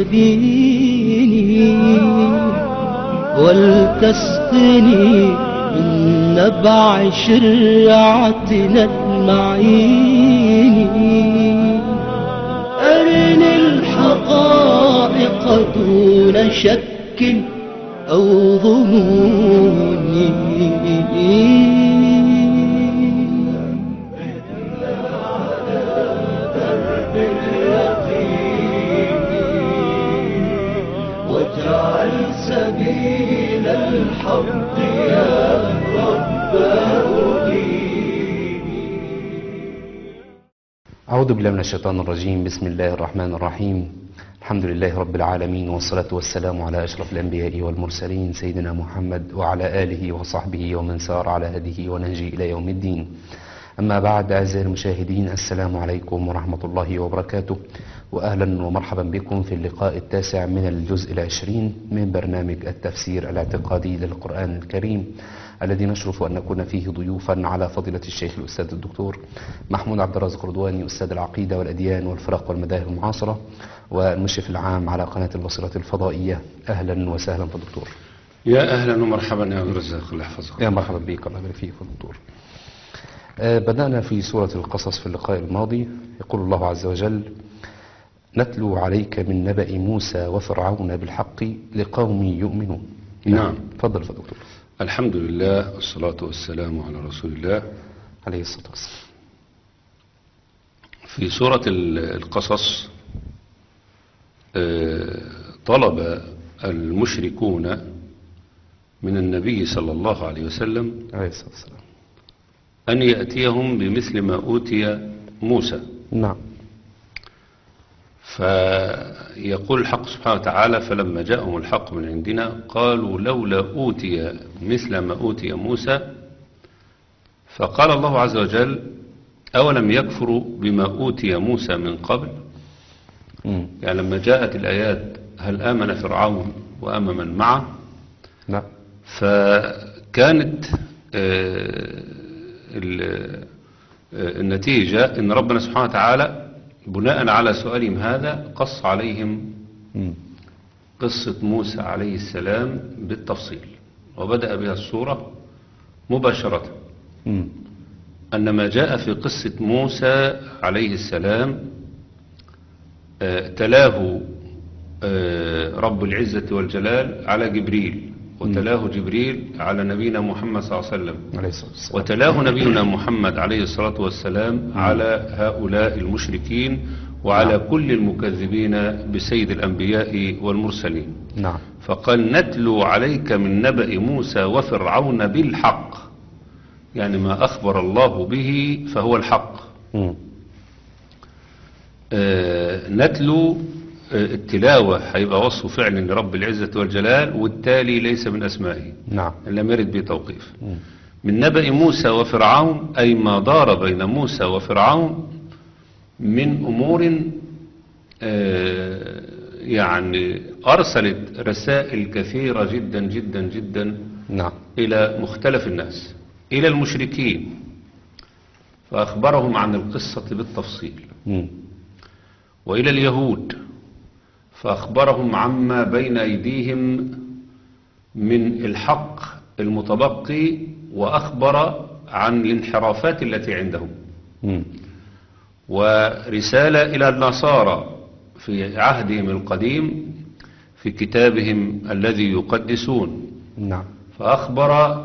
جبيني ولتسقني من نبع شرعتنا المعين أرني الحقائق دون شك أو ظنون واجعل سبيل الحق يا رب أعوذ بالله من الشيطان الرجيم بسم الله الرحمن الرحيم الحمد لله رب العالمين والصلاة والسلام على أشرف الأنبياء والمرسلين سيدنا محمد وعلى آله وصحبه ومن سار على هديه ونهجه إلى يوم الدين أما بعد أعزائي المشاهدين السلام عليكم ورحمة الله وبركاته وأهلا ومرحبا بكم في اللقاء التاسع من الجزء العشرين من برنامج التفسير الاعتقادي للقرآن الكريم الذي نشرف أن نكون فيه ضيوفا على فضيلة الشيخ الأستاذ الدكتور محمود عبد الرازق رضواني أستاذ العقيدة والأديان والفرق والمذاهب المعاصرة والمشرف العام على قناة البصيرة الفضائية أهلا وسهلا في الدكتور يا اهلا ومرحبا يا عبد الرزاق الله يحفظك يا مرحبا بك الله يبارك فيك يا دكتور آه، بدأنا في سورة القصص في اللقاء الماضي يقول الله عز وجل نتلو عليك من نبأ موسى وفرعون بالحق لقوم يؤمنون نعم. تفضل يا دكتور الحمد لله والصلاة والسلام على رسول الله عليه الصلاة والسلام في سورة ال- القصص آه، طلب المشركون من النبي صلى الله عليه وسلم عليه الصلاة والسلام أن يأتيهم بمثل ما أوتي موسى نعم فيقول الحق سبحانه وتعالى فلما جاءهم الحق من عندنا قالوا لولا أوتي مثل ما أوتي موسى فقال الله عز وجل أولم يكفروا بما أوتي موسى من قبل مم. يعني لما جاءت الآيات هل آمن فرعون وآمن من معه نعم فكانت آه، ال- آه، النتيجة أن ربنا سبحانه وتعالى بناء على سؤالهم هذا قص عليهم مم. قصة موسى عليه السلام بالتفصيل وبدأ بها السورة مباشرة مم. أن ما جاء في قصة موسى عليه السلام آه، تلاه آه، رب العزة والجلال على جبريل وتلاه جبريل على نبينا محمد صلى الله عليه وسلم عليه الصلاة والسلام وتلاه نبينا محمد عليه الصلاة والسلام على هؤلاء المشركين وعلى كل المكذبين بسيد الأنبياء والمرسلين نعم فقال نتلو عليك من نبأ موسى وفرعون بالحق يعني ما أخبر الله به فهو الحق مم. آه، نتلو آه، التلاوة هيبقى وصف فعل لرب العزة والجلال والتالي ليس من أسمائه نعم إن لم يرد به توقيف مم. من نبأ موسى وفرعون أي ما دار بين موسى وفرعون من أمور آه، يعني أرسلت رسائل كثيرة جدا جدا جدا نعم إلى مختلف الناس إلى المشركين فأخبرهم عن القصة بالتفصيل مم. وإلى اليهود فأخبرهم عما بين أيديهم من الحق المتبقي وأخبر عن الانحرافات التي عندهم مم. ورسالة إلى النصارى في عهدهم القديم في كتابهم الذي يقدسون نعم فأخبر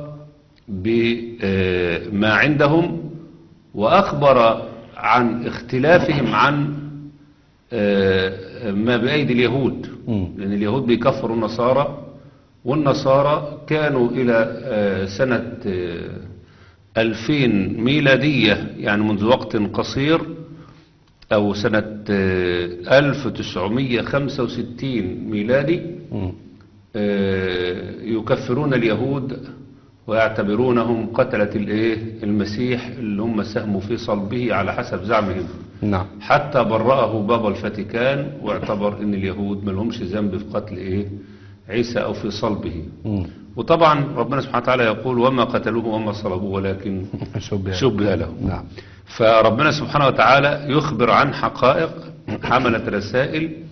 بما عندهم وأخبر عن اختلافهم عن آه، ما بأيدي اليهود مم. لأن اليهود بيكفروا النصارى والنصارى كانوا إلى آه، سنة آه، 2000 ميلادية يعني منذ وقت قصير أو سنة آه، 1965 ميلادي مم. آه، يكفرون اليهود ويعتبرونهم قتلة الايه المسيح اللي هم ساهموا في صلبه على حسب زعمهم نعم حتى برأه بابا الفاتيكان واعتبر ان اليهود ما لهمش ذنب في قتل ايه عيسى او في صلبه مم. وطبعا ربنا سبحانه وتعالى يقول وما قتلوه وما صلبوه ولكن شبه شبه له نعم فربنا سبحانه وتعالى يخبر عن حقائق حملت رسائل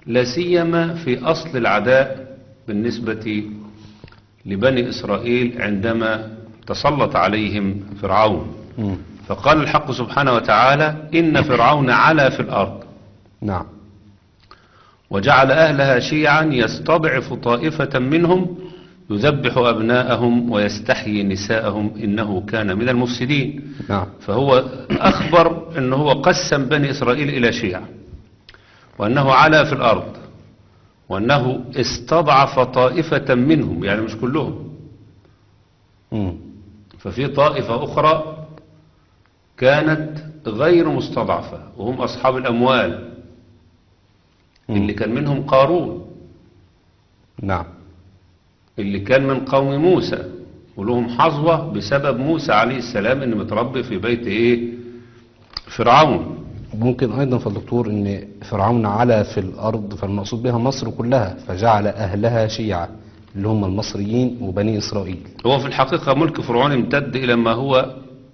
لا سيما في أصل العداء بالنسبة لبني إسرائيل عندما تسلط عليهم فرعون مم. فقال الحق سبحانه وتعالى إن فرعون علا في الأرض نعم وجعل أهلها شيعا يستضعف طائفة منهم يذبح أبناءهم ويستحيي نساءهم إنه كان من المفسدين نعم فهو أخبر أنه هو قسم بني إسرائيل إلى شيع وأنه علا في الأرض وأنه استضعف طائفة منهم يعني مش كلهم مم. ففي طائفة أخرى كانت غير مستضعفة وهم أصحاب الأموال اللي كان منهم قارون نعم اللي كان من قوم موسى ولهم حظوة بسبب موسى عليه السلام انه متربي في بيت ايه فرعون ممكن أيضا فالدكتور أن فرعون علا في الأرض فالمقصود بها مصر كلها فجعل أهلها شيعة اللي هم المصريين وبني إسرائيل هو في الحقيقة ملك فرعون امتد إلى ما هو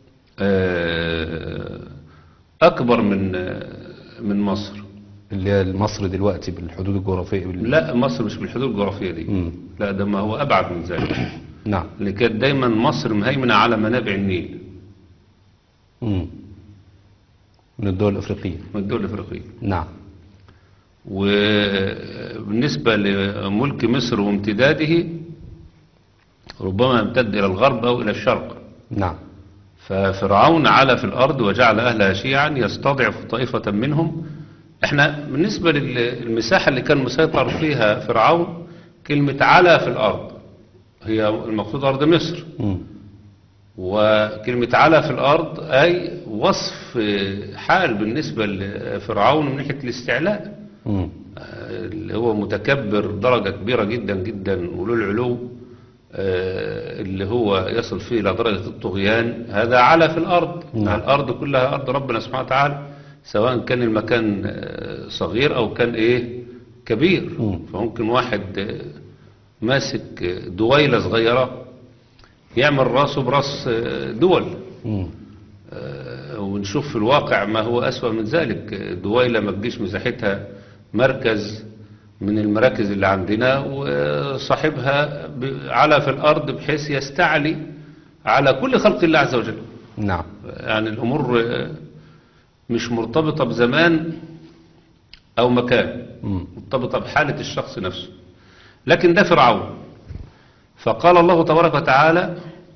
آه، أكبر من آه، من مصر اللي هي مصر دلوقتي بالحدود الجغرافية بال... لا مصر مش بالحدود الجغرافية دي مم. لا ده ما هو أبعد من ذلك نعم اللي كانت دايما مصر مهيمنة على منابع النيل مم. من الدول الأفريقية من الدول الأفريقية نعم وبالنسبة لملك مصر وامتداده ربما يمتد إلى الغرب أو إلى الشرق نعم ففرعون علا في الأرض وجعل أهلها شيعا يستضعف طائفة منهم احنا بالنسبة للمساحة اللي كان مسيطر فيها فرعون كلمة علا في الأرض هي المقصود أرض مصر مم. وكلمة علا في الأرض أي وصف حال بالنسبة لفرعون من ناحية الاستعلاء مم. اللي هو متكبر درجة كبيرة جدا جدا وله العلو آه، اللي هو يصل فيه إلى درجة الطغيان هذا على في الأرض نعم. الأرض كلها أرض ربنا سبحانه وتعالى سواء كان المكان آه، صغير أو كان إيه كبير مم. فممكن واحد آه، ماسك آه، دويلة صغيرة يعمل راسه براس آه، دول مم. آه، ونشوف في الواقع ما هو أسوأ من ذلك آه، دويلة ما تجيش مساحتها مركز من المراكز اللي عندنا وصاحبها ب- على في الأرض بحيث يستعلي على كل خلق الله عز وجل نعم يعني الأمور آه، مش مرتبطة بزمان أو مكان مم. مرتبطة بحالة الشخص نفسه لكن ده فرعون فقال الله تبارك وتعالى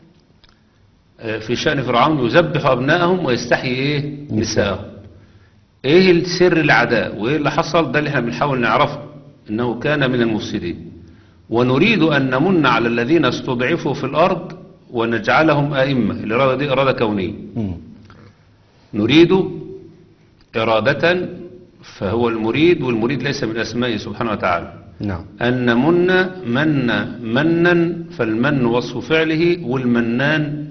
آه، في شأن فرعون يذبح أبنائهم ويستحيي إيه نساءهم إيه السر العداء وإيه اللي حصل ده اللي احنا بنحاول نعرفه إنه كان من المفسدين ونريد أن نمن على الذين استضعفوا في الأرض ونجعلهم أئمة الإرادة دي إرادة كونية مم. نريد إرادة فهو المريد والمريد ليس من أسمائه سبحانه وتعالى نعم أن نمن من منا فالمن وصف فعله والمنان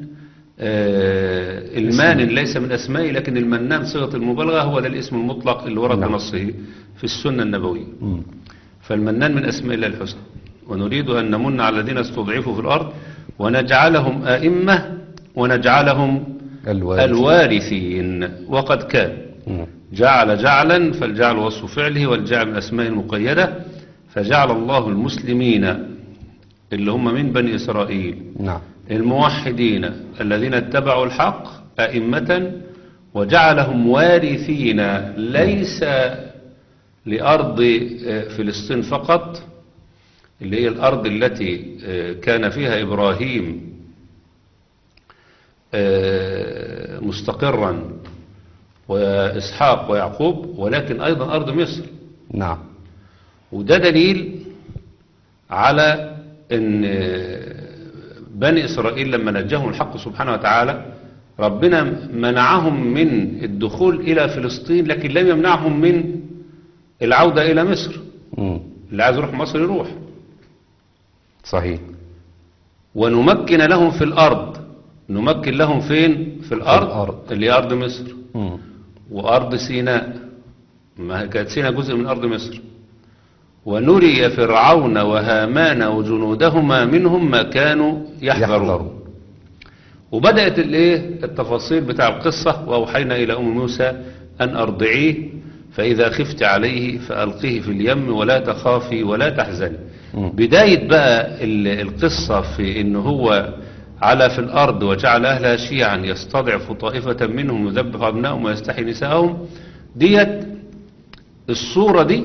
آه المان ليس من أسمائه لكن المنان صيغة المبالغة هو ده الاسم المطلق اللي ورد نعم. بنصه في السنة النبوية مم. فالمنان من أسماء الله الحسنى ونريد أن نمن على الذين استضعفوا في الأرض ونجعلهم أئمة ونجعلهم الوارث الوارثين وقد كان مم. جعل جعلا فالجعل وصف فعله والجعل من أسماء المقيدة فجعل الله المسلمين اللي هم من بني إسرائيل نعم الموحدين الذين اتبعوا الحق أئمة وجعلهم وارثين ليس لأرض آه، فلسطين فقط اللي هي الأرض التي آه، كان فيها إبراهيم آه، مستقرا وإسحاق ويعقوب ولكن أيضا أرض مصر نعم وده دليل على ان بني اسرائيل لما نجاهم الحق سبحانه وتعالى ربنا منعهم من الدخول الى فلسطين لكن لم يمنعهم من العودة الى مصر مم. اللي عايز يروح مصر يروح صحيح ونمكن لهم في الارض نمكن لهم فين في الارض, الأرض. اللي هي ارض مصر مم. وأرض سيناء ما هي كانت سيناء جزء من أرض مصر ونري فرعون وهامان وجنودهما منهم ما كانوا يحذرون يحذروا وبدأت الايه التفاصيل بتاع القصة وأوحينا إلى أم موسى أن أرضعيه فإذا خفت عليه فألقيه في اليم ولا تخافي ولا تحزني مم. بداية بقى ال- القصة في إن هو على في الأرض وجعل أهلها شيعا يستضعف طائفة منهم يذبح أبنائهم ويستحي نساءهم ديت الصورة دي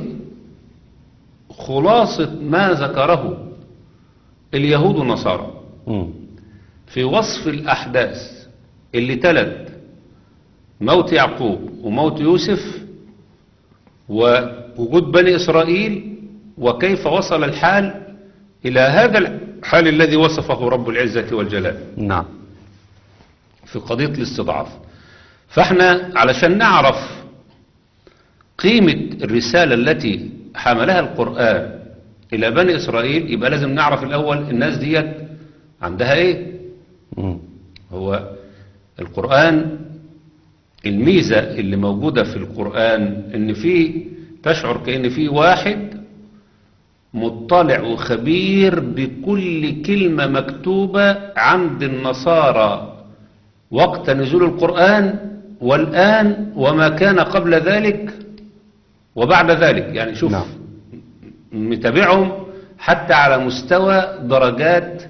خلاصة ما ذكره اليهود والنصارى مم. في وصف الأحداث اللي تلت موت يعقوب وموت يوسف ووجود بني إسرائيل وكيف وصل الحال إلى هذا الحال الذي وصفه رب العزة والجلال نعم في قضية الاستضعاف فاحنا علشان نعرف قيمة الرسالة التي حملها القرآن إلى بني إسرائيل يبقى لازم نعرف الأول الناس ديت عندها إيه مم. هو القرآن الميزة اللي موجودة في القرآن ان في تشعر كأن في واحد مطلع وخبير بكل كلمة مكتوبة عند النصارى وقت نزول القرآن والآن وما كان قبل ذلك وبعد ذلك يعني شوف نعم. متابعهم حتى على مستوى درجات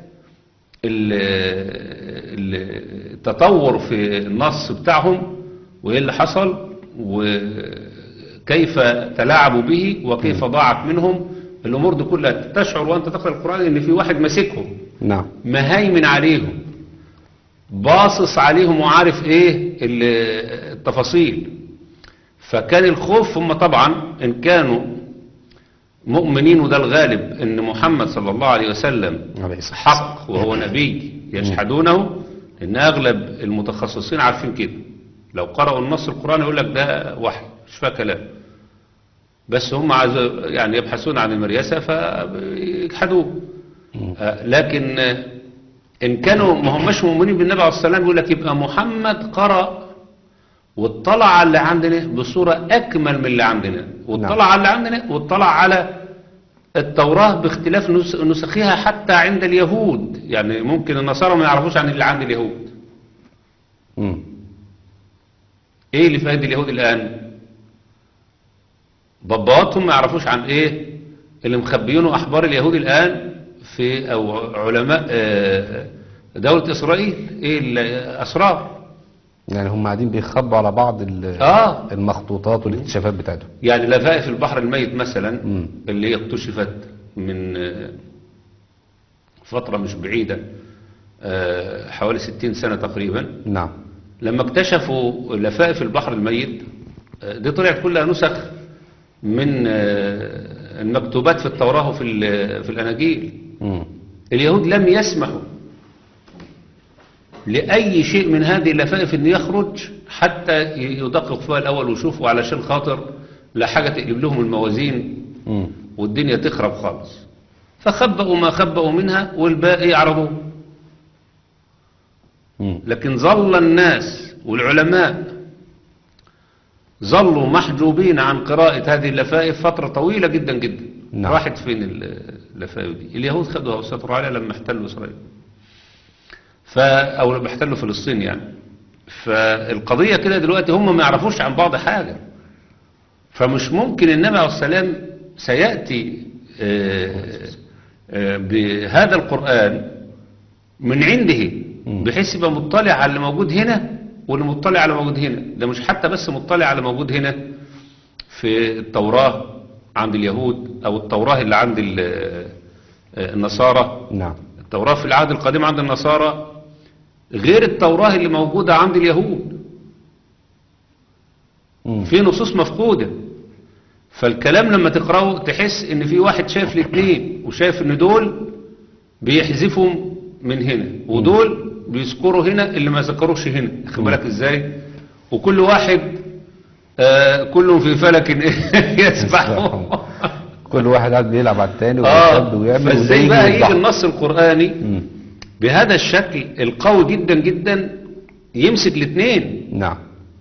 ال- ال- التطور في النص بتاعهم وايه اللي حصل وكيف تلاعبوا به وكيف ضاعت منهم الامور دي كلها تشعر وانت تقرا القران ان في واحد ماسكهم نعم مهيمن عليهم باصص عليهم وعارف ايه ال- التفاصيل فكان الخوف هم طبعا ان كانوا مؤمنين وده الغالب ان محمد صلى الله عليه وسلم عليه الصلاة حق وهو نبي يشهدونه ان اغلب المتخصصين عارفين كده لو قرأوا النص القرآني يقول لك ده وحي مش فيها كلام بس هم عايز يعني يبحثون عن المريسة فيجحدوه آه، لكن آه، ان كانوا ما هماش مؤمنين بالنبي عليه الصلاة والسلام يقول لك يبقى محمد قرأ واطلع على اللي عندنا بصورة أكمل من اللي عندنا واطلع على اللي عندنا واطلع على التوراة باختلاف نس- نسخها حتى عند اليهود يعني ممكن النصارى ما يعرفوش عن اللي عند اليهود مم. ايه اللي في ايدي اليهود الآن ضباطهم ما يعرفوش عن ايه اللي مخبيينه أحبار اليهود الآن في أو علماء آه، دولة إسرائيل ايه الأسرار يعني هم قاعدين بيخبوا على بعض ال- آه. المخطوطات والاكتشافات بتاعتهم يعني لفائف البحر الميت مثلا مم. اللي هي اكتشفت من آه، فترة مش بعيدة آه، حوالي 60 سنة تقريبا نعم لما اكتشفوا لفائف البحر الميت آه، دي طلعت كلها نسخ من آه، المكتوبات في التوراة وفي ال- في الأناجيل مم. اليهود لم يسمحوا لأي شيء من هذه اللفائف أن يخرج حتى يدقق فيها الأول ويشوفوا علشان خاطر لا حاجة تقلب لهم الموازين مم. والدنيا تخرب خالص فخبأوا ما خبأوا منها والباقي عرضوه مم. لكن ظل الناس والعلماء ظلوا محجوبين عن قراءة هذه اللفائف فترة طويلة جدا جدا نعم. راحت فين اللفائف دي اليهود خدوها وسيطروا عليها لما احتلوا إسرائيل ف أو لما احتلوا فلسطين يعني فالقضية كده دلوقتي هم ما يعرفوش عن بعض حاجة فمش ممكن النبي عليه السلام سيأتي آه، آه، بهذا القرآن من عنده بحيث يبقى مطلع على اللي موجود هنا واللي مطلع على موجود هنا ده مش حتى بس مطلع على موجود هنا في التوراة عند اليهود أو التوراة اللي عند ال- آه، النصارى نعم التوراة في العهد القديم عند النصارى غير التوراة اللي موجودة عند اليهود مم. في نصوص مفقودة فالكلام لما تقرأه تحس ان في واحد شايف الاثنين وشايف ان دول بيحذفوا من هنا ودول بيذكروا هنا اللي ما ذكروش هنا خد بالك ازاي وكل واحد آه كلهم في فلك يسبحوا كل واحد قاعد بيلعب على التاني اه ويشد ويعمل وده فازاي يجي بقى يجي يوضحه. النص القرآني مم. بهذا الشكل القوي جدا جدا يمسك الاثنين نعم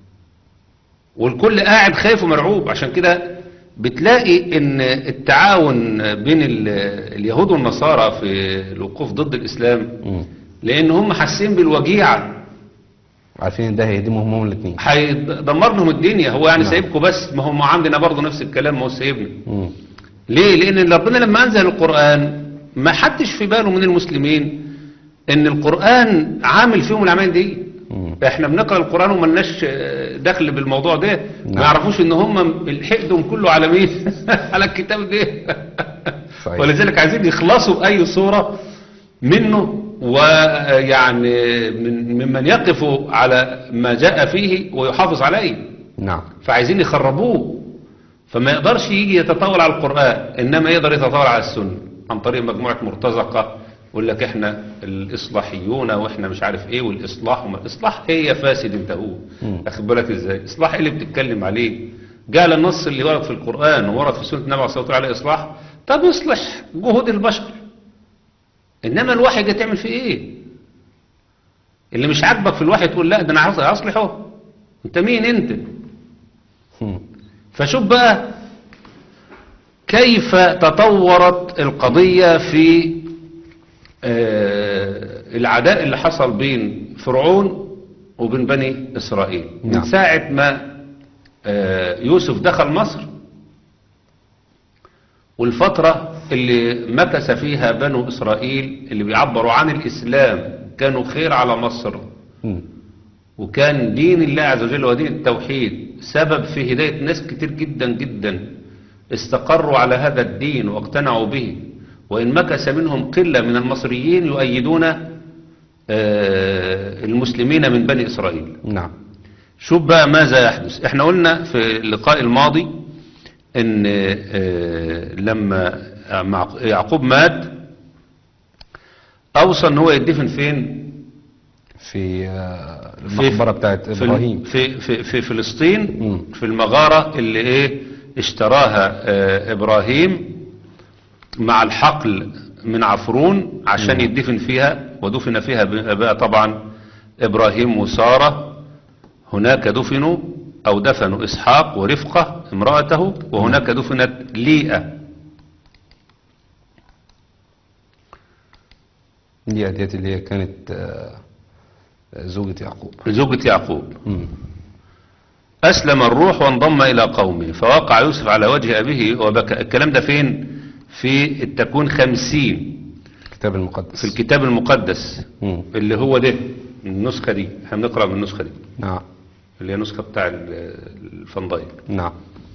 والكل قاعد خايف ومرعوب عشان كده بتلاقي ان التعاون بين ال- اليهود والنصارى في الوقوف ضد الاسلام مم. لان هم حاسين بالوجيعة عارفين ان ده هيهدمهم هم الاثنين هيدمر لهم الدنيا هو يعني نعم. سايبكم بس ما هم عندنا برضه نفس الكلام ما هو سايبنا مم. ليه لان ربنا لما انزل القرآن ما حدش في باله من المسلمين ان القرآن عامل فيهم العمال دي مم. احنا بنقرأ القرآن وملناش آه، دخل بالموضوع ده ما نعم. يعرفوش ان هم حقدهم كله على مين على الكتاب ده صحيح. ولذلك عايزين يخلصوا بأي صورة منه ويعني من ممن يقف على ما جاء فيه ويحافظ عليه نعم فعايزين يخربوه فما يقدرش يجي يتطاول على القرآن إنما يقدر يتطاول على السنة عن طريق مجموعة مرتزقة يقول لك احنا الإصلاحيون واحنا مش عارف ايه والإصلاح وما الإصلاح ايه يا فاسد انت هو مم. اخد بالك ازاي إصلاح ايه اللي بتتكلم عليه جعل النص اللي ورد في القرآن وورد في سنة النبي عليه الصلاة والسلام عليه إصلاح طب يصلح جهود البشر إنما الوحي جاي تعمل فيه ايه اللي مش عاجبك في الوحي تقول لا ده انا عايز اصلحه انت مين انت مم. فشوف بقى كيف تطورت القضية في آه، العداء اللي حصل بين فرعون وبين بني إسرائيل من نعم. ساعة ما آه، يوسف دخل مصر والفترة اللي مكث فيها بنو إسرائيل اللي بيعبروا عن الإسلام كانوا خير على مصر مم. وكان دين الله عز وجل ودين التوحيد سبب في هداية ناس كتير جدا جدا استقروا على هذا الدين واقتنعوا به وإن مكث منهم قلة من المصريين يؤيدون آه، المسلمين من بني إسرائيل نعم شوف بقى ماذا يحدث احنا قلنا في اللقاء الماضي ان آه، لما مع- يعقوب مات اوصى ان هو يدفن فين في آه، في- المقبرة بتاعت في إبراهيم في في, في فلسطين مم. في المغارة اللي ايه اشتراها آه، ابراهيم مع الحقل من عفرون عشان مم. يدفن فيها ودفن فيها بقى طبعا ابراهيم وسارة هناك دفنوا او دفنوا اسحاق ورفقة امرأته وهناك دفنت ليئة دي ديت اللي هي كانت آه، زوجة يعقوب زوجة يعقوب مم. أسلم الروح وانضم إلى قومه فوقع يوسف على وجه أبيه وبكى الكلام ده فين في التكوين خمسين الكتاب المقدس في الكتاب المقدس مم. اللي هو ده النسخة دي احنا بنقرأ من النسخة دي نعم اللي هي نسخة بتاع ال- الفنضايق نعم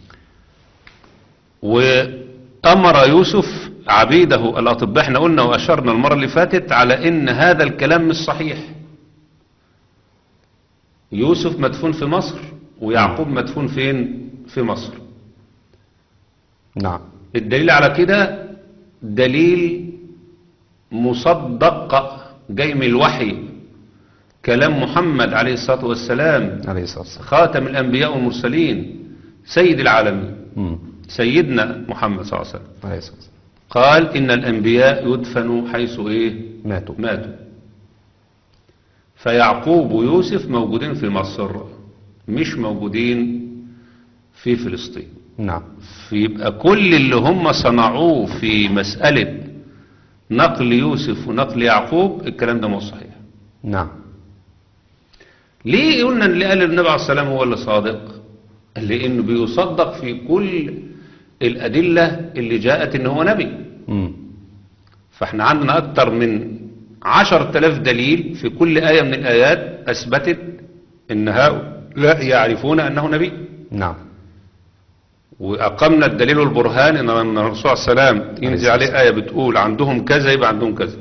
وأمر يوسف عبيده الأطباء احنا قلنا وأشرنا المرة اللي فاتت على إن هذا الكلام مش صحيح يوسف مدفون في مصر ويعقوب مدفون فين في مصر نعم الدليل على كده دليل مصدق جاي من الوحي كلام محمد عليه الصلاة والسلام عليه الصلاة والسلام خاتم الأنبياء والمرسلين سيد العالمين مم. سيدنا محمد صلى الله عليه وسلم عليه الصلاة والسلام قال إن الأنبياء يدفنوا حيث إيه ماتوا ماتوا فيعقوب ويوسف موجودين في مصر مش موجودين في فلسطين نعم فيبقى كل اللي هم صنعوه في مسألة نقل يوسف ونقل يعقوب الكلام ده مش صحيح نعم ليه قلنا اللي قال النبي عليه السلام هو اللي صادق لانه بيصدق في كل الادله اللي جاءت ان هو نبي مم. فاحنا عندنا اكتر من عشر تلاف دليل في كل ايه من الايات اثبتت ان هؤلاء يعرفون انه نبي نعم واقمنا الدليل والبرهان ان لما الرسول عليه السلام ينزل عليه ايه بتقول عندهم كذا يبقى عندهم كذا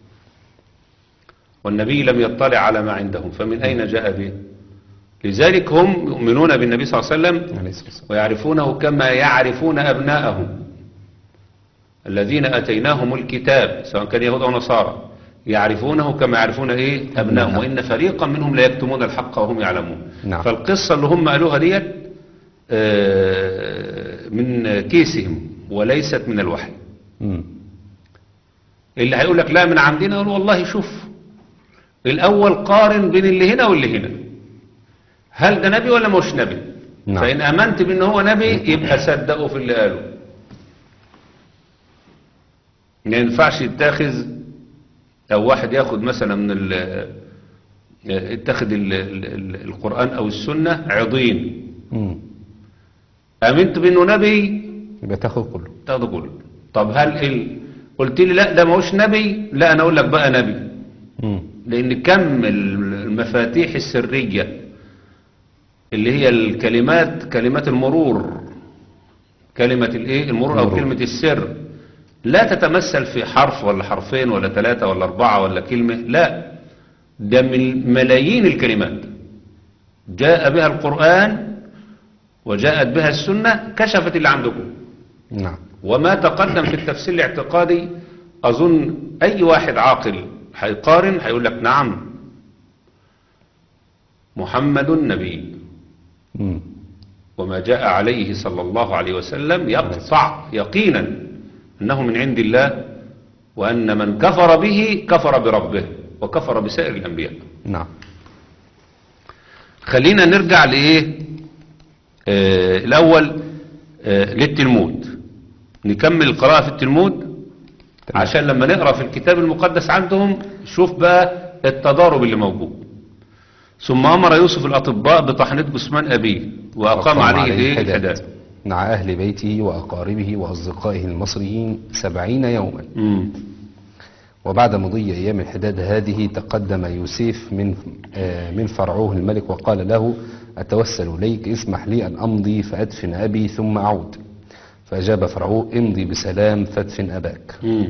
والنبي لم يطلع على ما عندهم فمن اين جاء به لذلك هم يؤمنون بالنبي صلى الله عليه وسلم عليه الصلاة والسلام ويعرفونه كما يعرفون أبناءهم الذين أتيناهم الكتاب سواء كان يهود أو نصارى يعرفونه كما يعرفون إيه أبناءهم وإن فريقا منهم لا يكتمون الحق وهم يعلمون نعم. فالقصة اللي هم قالوها ديت آه، من كيسهم وليست من الوحي مم. اللي هيقول لك لا من عندنا يقول والله شوف الأول قارن بين اللي هنا واللي هنا هل ده نبي ولا مش نبي نعم. فإن أمنت بأنه هو نبي يبقى صدقوا في اللي قاله ما ينفعش يتاخذ أو واحد ياخد مثلا من ال- آه، اتخذ ال- ال- ال- القرآن أو السنة عضين مم. آمنت بأنه نبي يبقى تاخد كله تاخده كله طب هل ال... قلت لي لا ده ما هوش نبي لا أنا أقول لك بقى نبي مم. لأن كم المفاتيح السرية اللي هي الكلمات كلمات المرور كلمة الايه المرور أو المرور. كلمة السر لا تتمثل في حرف ولا حرفين ولا ثلاثة ولا أربعة ولا كلمة لا ده من ملايين الكلمات جاء بها القرآن وجاءت بها السنة كشفت اللي عندكم نعم وما تقدم في التفسير الاعتقادي أظن أي واحد عاقل هيقارن هيقول لك نعم محمد نبي مم. وما جاء عليه صلى الله عليه وسلم يقطع يقينا أنه من عند الله وأن من كفر به كفر بربه وكفر بسائر الأنبياء نعم خلينا نرجع لإيه آه الأول آه للتلمود نكمل القراءة في التلمود تمام. عشان لما نقرأ في الكتاب المقدس عندهم شوف بقى التضارب اللي موجود ثم أمر يوسف الأطباء بطحنة جثمان أبيه وأقام عليه الإيه؟ الحداد مع أهل بيته وأقاربه وأصدقائه المصريين سبعين يوما مم. وبعد مضي أيام الحداد هذه تقدم يوسف من آه، من فرعوه الملك وقال له أتوسل إليك اسمح لي أن أمضي فأدفن أبي ثم أعود فأجاب فرعوه امضي بسلام فادفن أباك مم.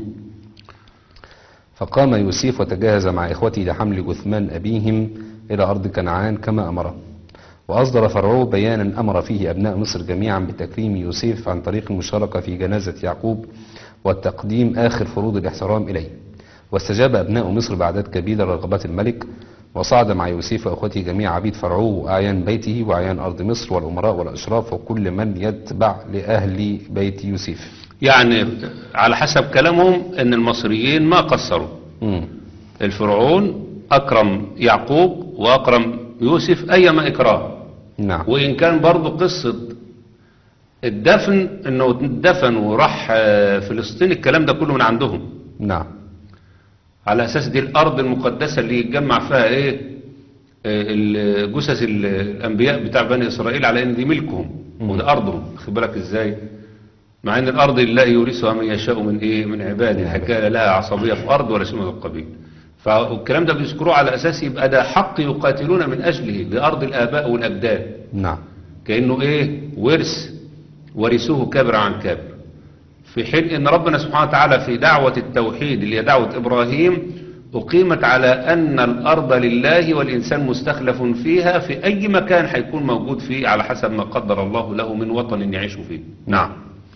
فقام يوسف وتجهز مع إخوته لحمل جثمان أبيهم إلى أرض كنعان كما أمره وأصدر فرعون بيانا أمر فيه أبناء مصر جميعا بتكريم يوسف عن طريق المشاركة في جنازة يعقوب والتقديم آخر فروض الاحترام إليه واستجاب أبناء مصر بأعداد كبيرة لرغبات الملك وصعد مع يوسف وأخوته جميع عبيد فرعون وأعيان بيته وأعيان أرض مصر والأمراء والأشراف وكل من يتبع لأهل بيت يوسف يعني على حسب كلامهم ان المصريين ما قصروا مم. الفرعون اكرم يعقوب واكرم يوسف ايما اكرام نعم وان كان برضو قصة الدفن انه دفن وراح آه، فلسطين الكلام ده كله من عندهم نعم على اساس دي الارض المقدسة اللي يتجمع فيها ايه آه، ال- جثث ال- الانبياء بتاع بني اسرائيل على ان دي ملكهم وده ارضهم خد بالك ازاي مع ان الارض لله يورثها من يشاء من ايه من عباده الحكايه لها عصبيه في ارض ولا شيء من القبيل فالكلام ده بيذكروه على اساس يبقى ده حق يقاتلون من اجله لارض الاباء والاجداد نعم كانه ايه ورث ورثوه كبر عن كبر في حين ان ربنا سبحانه وتعالى في دعوه التوحيد اللي هي دعوه ابراهيم اقيمت على ان الارض لله والانسان مستخلف فيها في اي مكان هيكون موجود فيه على حسب ما قدر الله له من وطن يعيش فيه نعم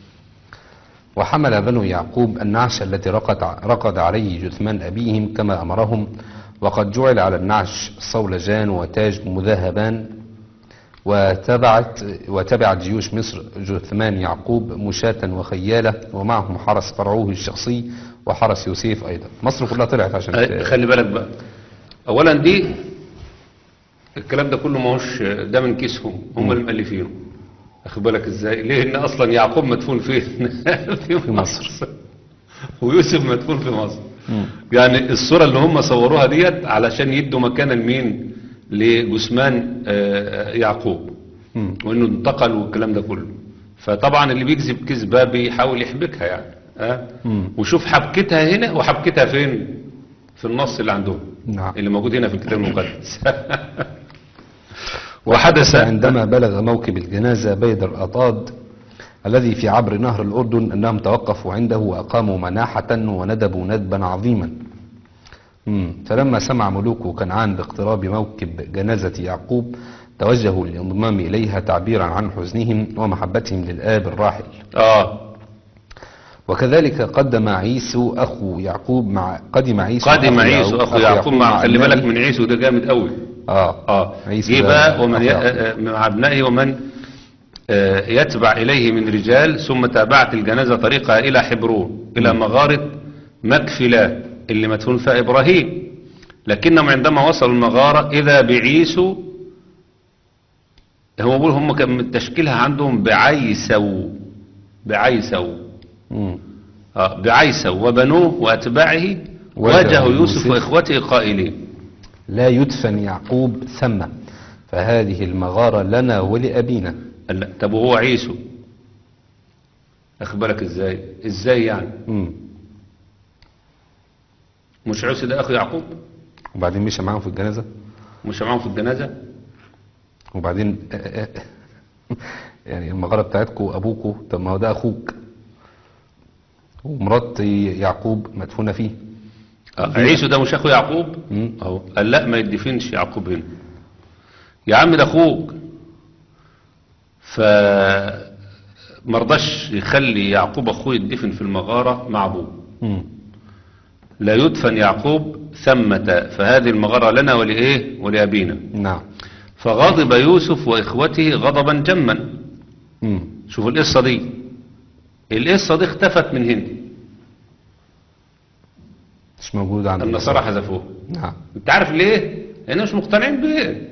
وحمل بنو يعقوب النعش التي رقد, رقد عليه جثمان أبيهم كما أمرهم وقد جعل على النعش صولجان وتاج مذهبان وتبعت, وتبعت جيوش مصر جثمان يعقوب مشاة وخيالة ومعهم حرس فرعوه الشخصي وحرس يوسف أيضا مصر كلها طلعت عشان أي- ت- خلي بالك بقى اولا دي الكلام ده كله ما هوش ده من كيسهم هم اللي مؤلفينه واخد بالك ازاي ليه ان اصلا يعقوب مدفون فين في مصر. ويوسف مدفون في مصر يعني الصورة اللي هم صوروها ديت علشان يدوا مكانا لمين لجثمان آه، يعقوب مم. وانه انتقل والكلام ده كله فطبعا اللي بيكذب كذبه بيحاول يحبكها يعني ها مم. وشوف حبكتها هنا وحبكتها فين في النص اللي عندهم نعم. اللي موجود هنا في الكتاب المقدس وحدث عندما بلغ موكب الجنازة بيد الأطاد الذي في عبر نهر الأردن أنهم توقفوا عنده وأقاموا مناحة وندبوا ندبا عظيما مم. فلما سمع ملوك كنعان باقتراب موكب جنازة يعقوب توجهوا للانضمام إليها تعبيرا عن حزنهم ومحبتهم للآب الراحل اه وكذلك قدم عيسو أخو يعقوب مع قدم عيسو قادم أخو عيسو يعقوب- اخو يعقوب مع خلي بالك أبنائه. من عيسو ده جامد قوي آه اه عيسو جه ده بقى ومن أخو ي... يعقوب. آه، مع ابنائه ومن آه، يتبع إليه من رجال ثم تابعت الجنازة طريقها إلى حبرون إلى مغارة مكفلة اللي مدفون فيها إبراهيم لكنهم عندما وصلوا المغارة إذا بعيسو هو بيقول هم كان من تشكيلها عندهم بعيسو بعيسو مم. آه، بعيسو وبنوه وأتباعه واجهوا واجهوا يوسف يوسف. وإخوته قائلين لا يدفن يعقوب ثم فهذه المغارة لنا ولأبينا قال لا طب وهو عيسو اخبرك ازاي ازاي يعني مم. مش عيسو ده اخو يعقوب وبعدين مشى معاهم في الجنازة مش معاهم في الجنازة وبعدين يعني المغارة بتاعتكم وأبوكوا طب ما هو ده أخوك ومرات يعقوب مدفونة فيه آه، عيسو ده مش اخو يعقوب مم. اهو قال لا ما يدفنش يعقوب هنا يا عم ده اخوك ف مرضاش يخلي يعقوب اخوه يدفن في المغارة مع ابوه مم. لا يدفن يعقوب ثمة فهذه المغارة لنا ولإيه ولأبينا نعم فغضب يوسف وإخوته غضبا جما مم. شوفوا القصة دي القصة دي اختفت من هندي مش موجود عند النصارى حذفوه نعم انت عارف ليه لان مش مقتنعين بيه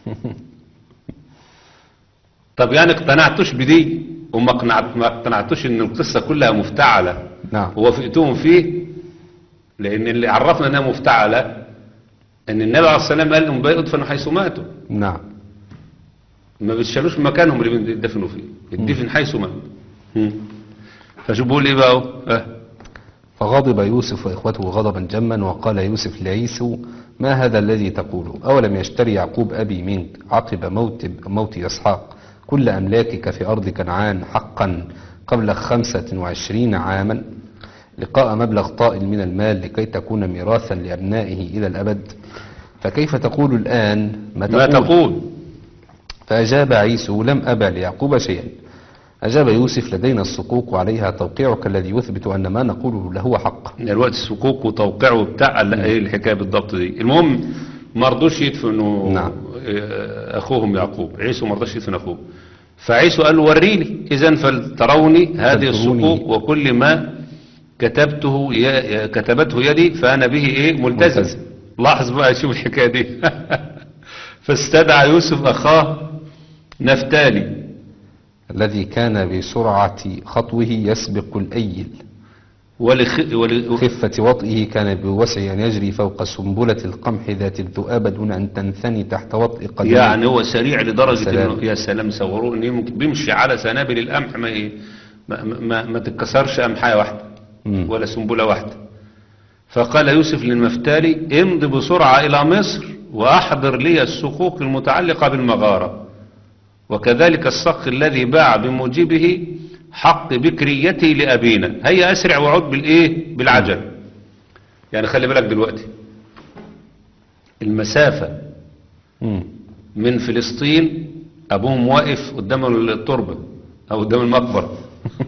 طب يعني اقتنعتوش بدي وما اقنعت- ما اقتنعتوش ان القصة كلها مفتعلة نعم ووافقتوهم فيه لان اللي عرفنا انها مفتعلة ان النبي عليه الصلاة والسلام قال لهم بقى ادفنوا حيث ماتوا نعم ما بيشالوش مكانهم اللي بيدفنوا فيه الدفن حيث مات مم. فشو بقول ايه بقى اهو؟ اه. فغضب يوسف وإخوته غضبا جما وقال يوسف لعيسو ما هذا الذي تقوله أولم يشتري يعقوب أبي منك عقب موت, موت إسحاق كل أملاكك في أرض كنعان حقا قبل خمسة وعشرين عاما لقاء مبلغ طائل من المال لكي تكون ميراثا لأبنائه إلى الأبد فكيف تقول الآن ما ما تقول فأجاب عيسو لم أبع ليعقوب شيئا أجاب يوسف لدينا الصكوك وعليها توقيعك الذي يثبت أن ما نقوله له حق الوقت السكوك وتوقيعه بتاع لا ايه الحكايه بالضبط دي المهم ما رضوش يدفنوا نعم. آه، اخوهم يعقوب عيسو ما رضاش يدفن اخوه فعيسو قال له وريني اذا فلتروني هذه فلتروني. الصكوك وكل ما كتبته ي- كتبته يدي فانا به ايه ملتزم ملتزم. لاحظ بقى شوف الحكايه دي فاستدعى يوسف اخاه نفتالي الذي كان بسرعة خطوه يسبق الأيل ولخ... ول... خفة وطئه كان بوسع أن يجري فوق سنبلة القمح ذات الذؤاب دون أن تنثني تحت وطئ قدمه يعني هو سريع لدرجة سلام. انه يا سلام صوروه انه ممكن بيمشي على سنابل القمح ما ي- ما, ما, ما تتكسرش قمحايه واحدة مم. ولا سنبلة واحدة فقال يوسف للمفتالي امض بسرعة الى مصر واحضر لي الصكوك المتعلقة بالمغارة وكذلك الصق الذي باع بموجبه حق بكريتي لأبينا هيا أسرع وعد بالإيه بالعجل يعني خلي بالك دلوقتي المسافة مم. من فلسطين أبوهم واقف قدام التربة أو قدام المقبرة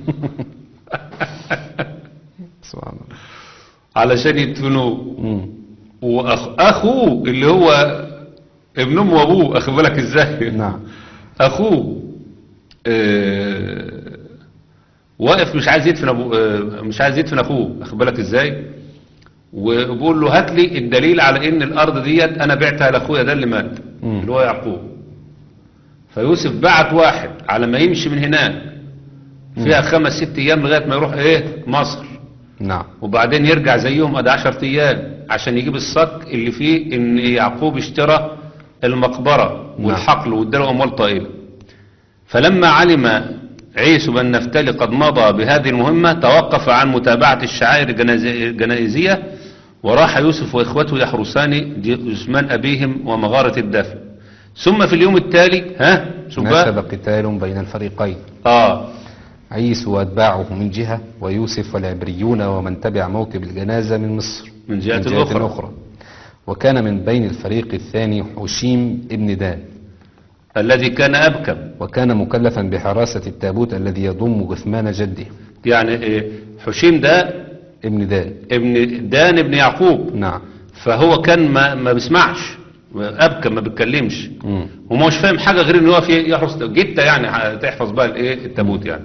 سبحان الله علشان يدفنوه مم. وأخوه اللي هو ابن أمه وأبوه أخد بالك إزاي نعم أخوه آه، واقف مش عايز يدفن أبو آه، مش عايز يدفن أخوه أخد بالك إزاي وبقول له هات لي الدليل على إن الأرض ديت أنا بعتها لأخويا ده اللي مات مم. اللي هو يعقوب فيوسف بعت واحد على ما يمشي من هناك فيها خمس ست أيام لغاية ما يروح إيه مصر نعم وبعدين يرجع زيهم ادي 10 ايام عشان يجيب الصك اللي فيه ان يعقوب اشترى المقبرة نعم. والحقل واداله اموال طائلة فلما علم عيسو بن نفتالي قد مضى بهذه المهمة توقف عن متابعة الشعائر الجناز- الجنائزية وراح يوسف واخوته يحرسان جثمان ابيهم ومغارة الدفن ثم في اليوم التالي ها شوف نشب بقى قتال بين الفريقين اه عيسو واتباعه من جهة ويوسف والعبريون ومن تبع موكب الجنازة من مصر من جهة أخرى. أخرى وكان من بين الفريق الثاني حشيم ابن دان الذي كان ابكم وكان مكلفا بحراسة التابوت الذي يضم جثمان جده يعني إيه، حشيم ده ابن دان ابن دان ابن يعقوب نعم فهو كان ما, ما بيسمعش ابكى ما بيتكلمش مم. وما مش فاهم حاجه غير ان هو في يحرس جته يعني تحفظ بقى الايه التابوت يعني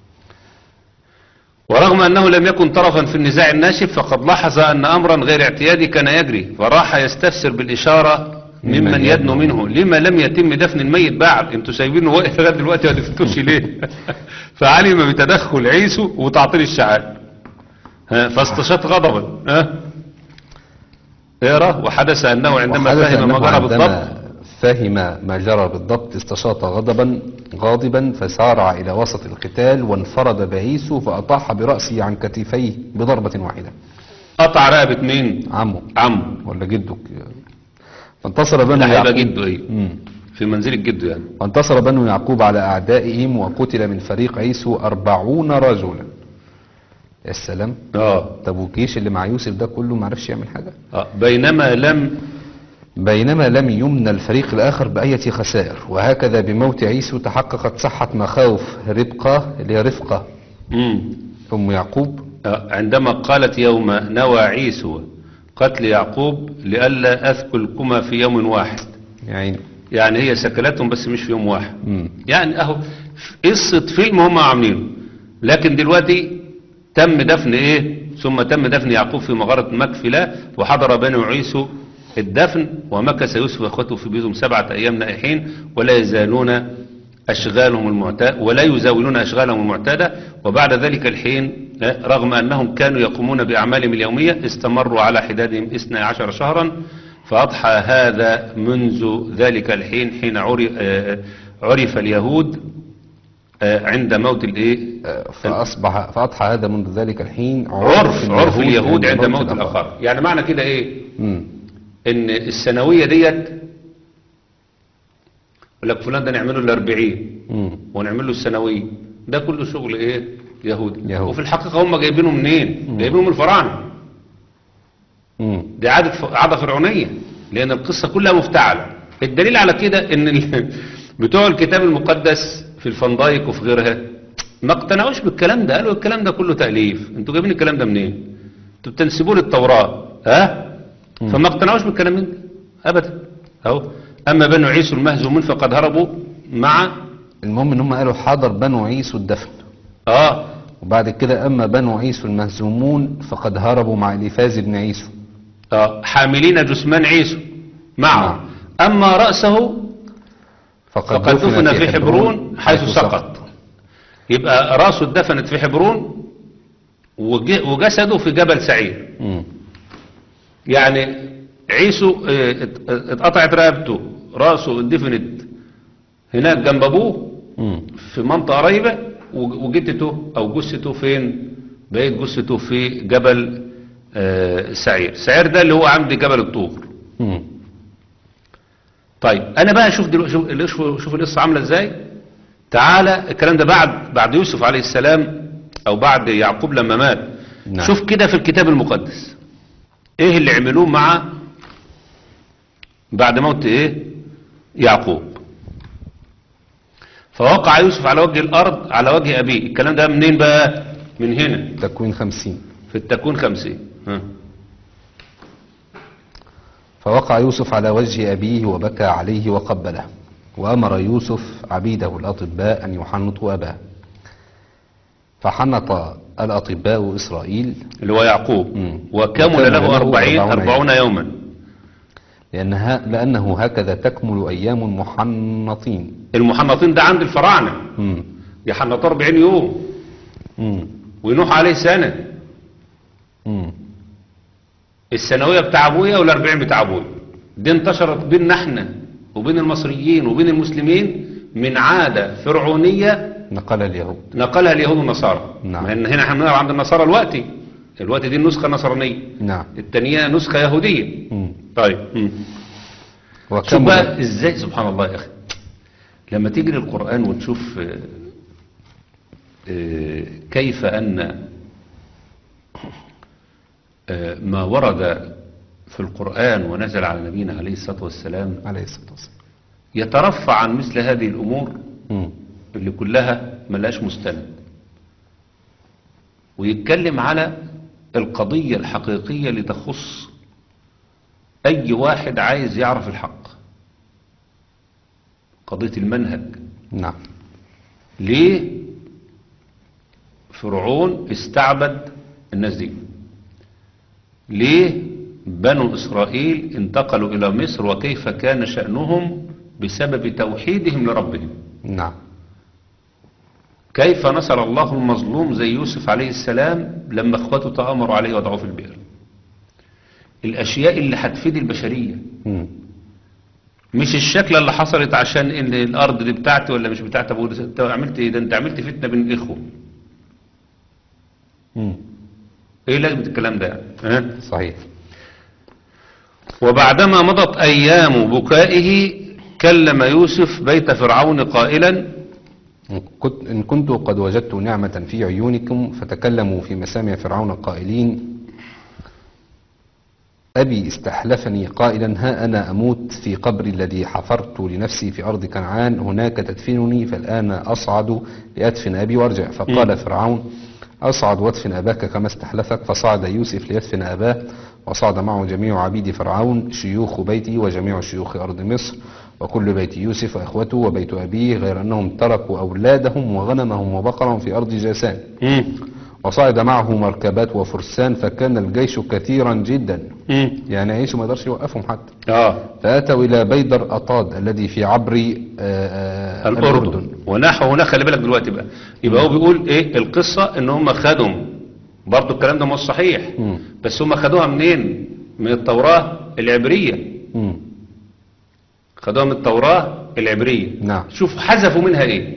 ورغم انه لم يكن طرفا في النزاع الناشف فقد لاحظ ان امرا غير اعتيادي كان يجري فراح يستفسر بالاشاره ممن ممن يدنو يدنو منه لما لم يتم دفن الميت بعد انتوا سايبينه واقف لغايه دلوقتي ما دفنتوش ليه فعلم بتدخل عيسو وتعطيل الشعائر ها، فاستشاط غضبا ها اقرا وحدث انه عندما وحدث فهم ما أنه جرى بالضبط عندما فهم ما جرى بالضبط استشاط غضبا غاضبا فسارع إلى وسط القتال وانفرد بعيسو فأطاح برأسه عن كتفيه بضربة واحدة قطع رقبه مين عمه عمه ولا جدك فانتصر بنو ده هيبقى يعقوب جده ايه مم. في منزل جده يعني وانتصر بنو يعقوب على أعدائهم وقتل من فريق عيسو أربعون رجلا يا سلام اه طب والجيش اللي مع يوسف ده كله ما عرفش يعمل حاجة آه. بينما لم بينما لم يمن الفريق الآخر بأية خسائر وهكذا بموت عيسو تحققت صحة مخاوف ربقة اللي هي رفقة مم. أم يعقوب آه. عندما قالت يوم نوى عيسو قتل يعقوب لئلا اثكلكما في يوم واحد يعني يعني هي سكلتهم بس مش في يوم واحد مم. يعني اهو قصة فيلم هم عاملينه لكن دلوقتي تم دفن ايه ثم تم دفن يعقوب في مغارة مكفلة وحضر بنو عيسو الدفن ومكث يوسف واخوته في بيوتهم سبعة ايام نائحين ولا يزالون اشغالهم المعتادة ولا يزاولون اشغالهم المعتادة وبعد ذلك الحين آه، رغم انهم كانوا يقومون باعمالهم اليومية استمروا على حدادهم اثنى عشر شهرا فأضحى هذا منذ ذلك الحين حين عرف, آه، عرف اليهود آه، عند موت الايه آه، فأصبح فأضحى هذا منذ ذلك الحين عرف عرف اليهود عند موت الآخر يعني معنى كده ايه مم. ان السنوية ديت يقول لك فلان ده نعمله الاربعين مم. ونعمل له السنوية ده كله شغل ايه يهودي يهود. وفي الحقيقة هم جايبينه منين جايبينه من الفراعنة مم. دي عادة ف- عادة فرعونية لأن القصة كلها مفتعلة الدليل على كده إن ال- بتوع الكتاب المقدس في الفندايك وفي غيرها ما اقتنعوش بالكلام ده قالوا الكلام ده كله تأليف انتوا جايبين الكلام ده منين انتوا بتنسبوه للتوراة ها فما اقتنعوش بالكلام ده أبدا أهو أما بنو عيسو المهزومين فقد هربوا مع المهم ان هم قالوا حضر بنو عيسو الدفن اه وبعد كده اما بنو عيسو المهزومون فقد هربوا مع اليفاز بن عيسو آه حاملين جثمان عيسو معه نعم. أما رأسه فقد, فقد دفن في حبرون حيث سقط يبقى راسه اتدفنت في حبرون وج- وجسده في جبل سعير مم. يعني عيسو اه، ات- اتقطعت رقبته راسه اتدفنت هناك جنب ابوه مم. في منطقة قريبة وج- وجدته او جثته فين بقيت جثته في جبل اه، سعير سعير ده اللي هو عند جبل الطور مم. طيب انا بقى شوف دلوقتي شوف شوف, شوف القصه عامله ازاي تعالى الكلام ده بعد بعد يوسف عليه السلام او بعد يعقوب لما مات نعم. شوف كده في الكتاب المقدس ايه اللي عملوه مع بعد موت ايه يعقوب فوقع يوسف على وجه الارض على وجه ابيه الكلام ده منين بقى من هنا تكوين خمسين في التكوين خمسين ها. فوقع يوسف على وجه أبيه وبكى عليه وقبله وأمر يوسف عبيده الأطباء أن يحنطوا أباه فحنط الأطباء إسرائيل اللي هو يعقوب مم. وكمل وكمل له له أربعين أربعون أربعون يوما لأنها لأنه هكذا تكمل أيام محنطين المحنطين ده عند الفراعنة مم. يحنطوا 40 يوم مم. وينوح عليه سنة مم. السنوية بتاع ابويا والأربعين بتاع ابويا دي انتشرت بيننا احنا وبين المصريين وبين المسلمين من عادة فرعونية نقل اليهود نقلها اليهود والنصارى نعم. لأن هنا احنا بنلعب عند النصارى الوقتي الوقت دي النسخة النصرانية نعم التانية نسخة يهودية مم. طيب مم. شوف وكمل بقى ازاي سبحان الله يا اخي لما تيجي للقرآن وتشوف آه، آه، كيف أن آه، ما ورد في القرآن ونزل على نبينا عليه الصلاة والسلام عليه الصلاة والسلام يترفع عن مثل هذه الأمور مم. اللي كلها ملاش مستند ويتكلم على القضية الحقيقية اللي تخص أي واحد عايز يعرف الحق قضية المنهج نعم ليه فرعون استعبد الناس دي ليه بنو إسرائيل انتقلوا إلى مصر وكيف كان شأنهم بسبب توحيدهم لربهم نعم كيف نصر الله المظلوم زي يوسف عليه السلام لما اخوته تآمروا عليه وضعوه في البئر الاشياء اللي هتفيد البشريه مم. مش الشكلة اللي حصلت عشان ان الارض دي بتاعتي ولا مش بتاعتي ابو انت عملت ايه ده انت عملت فتنة بين الاخوة مم. ايه لازمة الكلام ده يعني؟ ها؟ صحيح وبعدما مضت ايام بكائه كلم يوسف بيت فرعون قائلا إن كنت- إن كنت قد وجدت نعمة في عيونكم فتكلموا في مسامع فرعون قائلين أبي استحلفني قائلا ها أنا أموت في قبري الذي حفرت لنفسي في أرض كنعان هناك تدفنني فالآن أصعد لأدفن أبي وارجع فقال فرعون أصعد وادفن أباك كما استحلفك فصعد يوسف ليدفن أباه وصعد معه جميع عبيد فرعون شيوخ بيتي وجميع شيوخ أرض مصر وكل بيت يوسف وإخوته وبيت أبيه غير أنهم تركوا أولادهم وغنمهم وبقرهم في أرض جاسان مم. وصعد معه مركبات وفرسان فكان الجيش كثيرا جدا مم. يعني عيسو ما يقدرش يوقفهم حتى اه فأتوا إلى بيدر أطاد الذي في عبر آه، آه، الأردن ونحو هنا خلي بالك دلوقتي بقى يبقى هو بيقول ايه القصة ان هم خدوا برضو الكلام ده مش صحيح مم. بس هم خدوها منين من التوراة العبرية مم. خدوها من التوراة العبرية نعم. شوف حذفوا منها ايه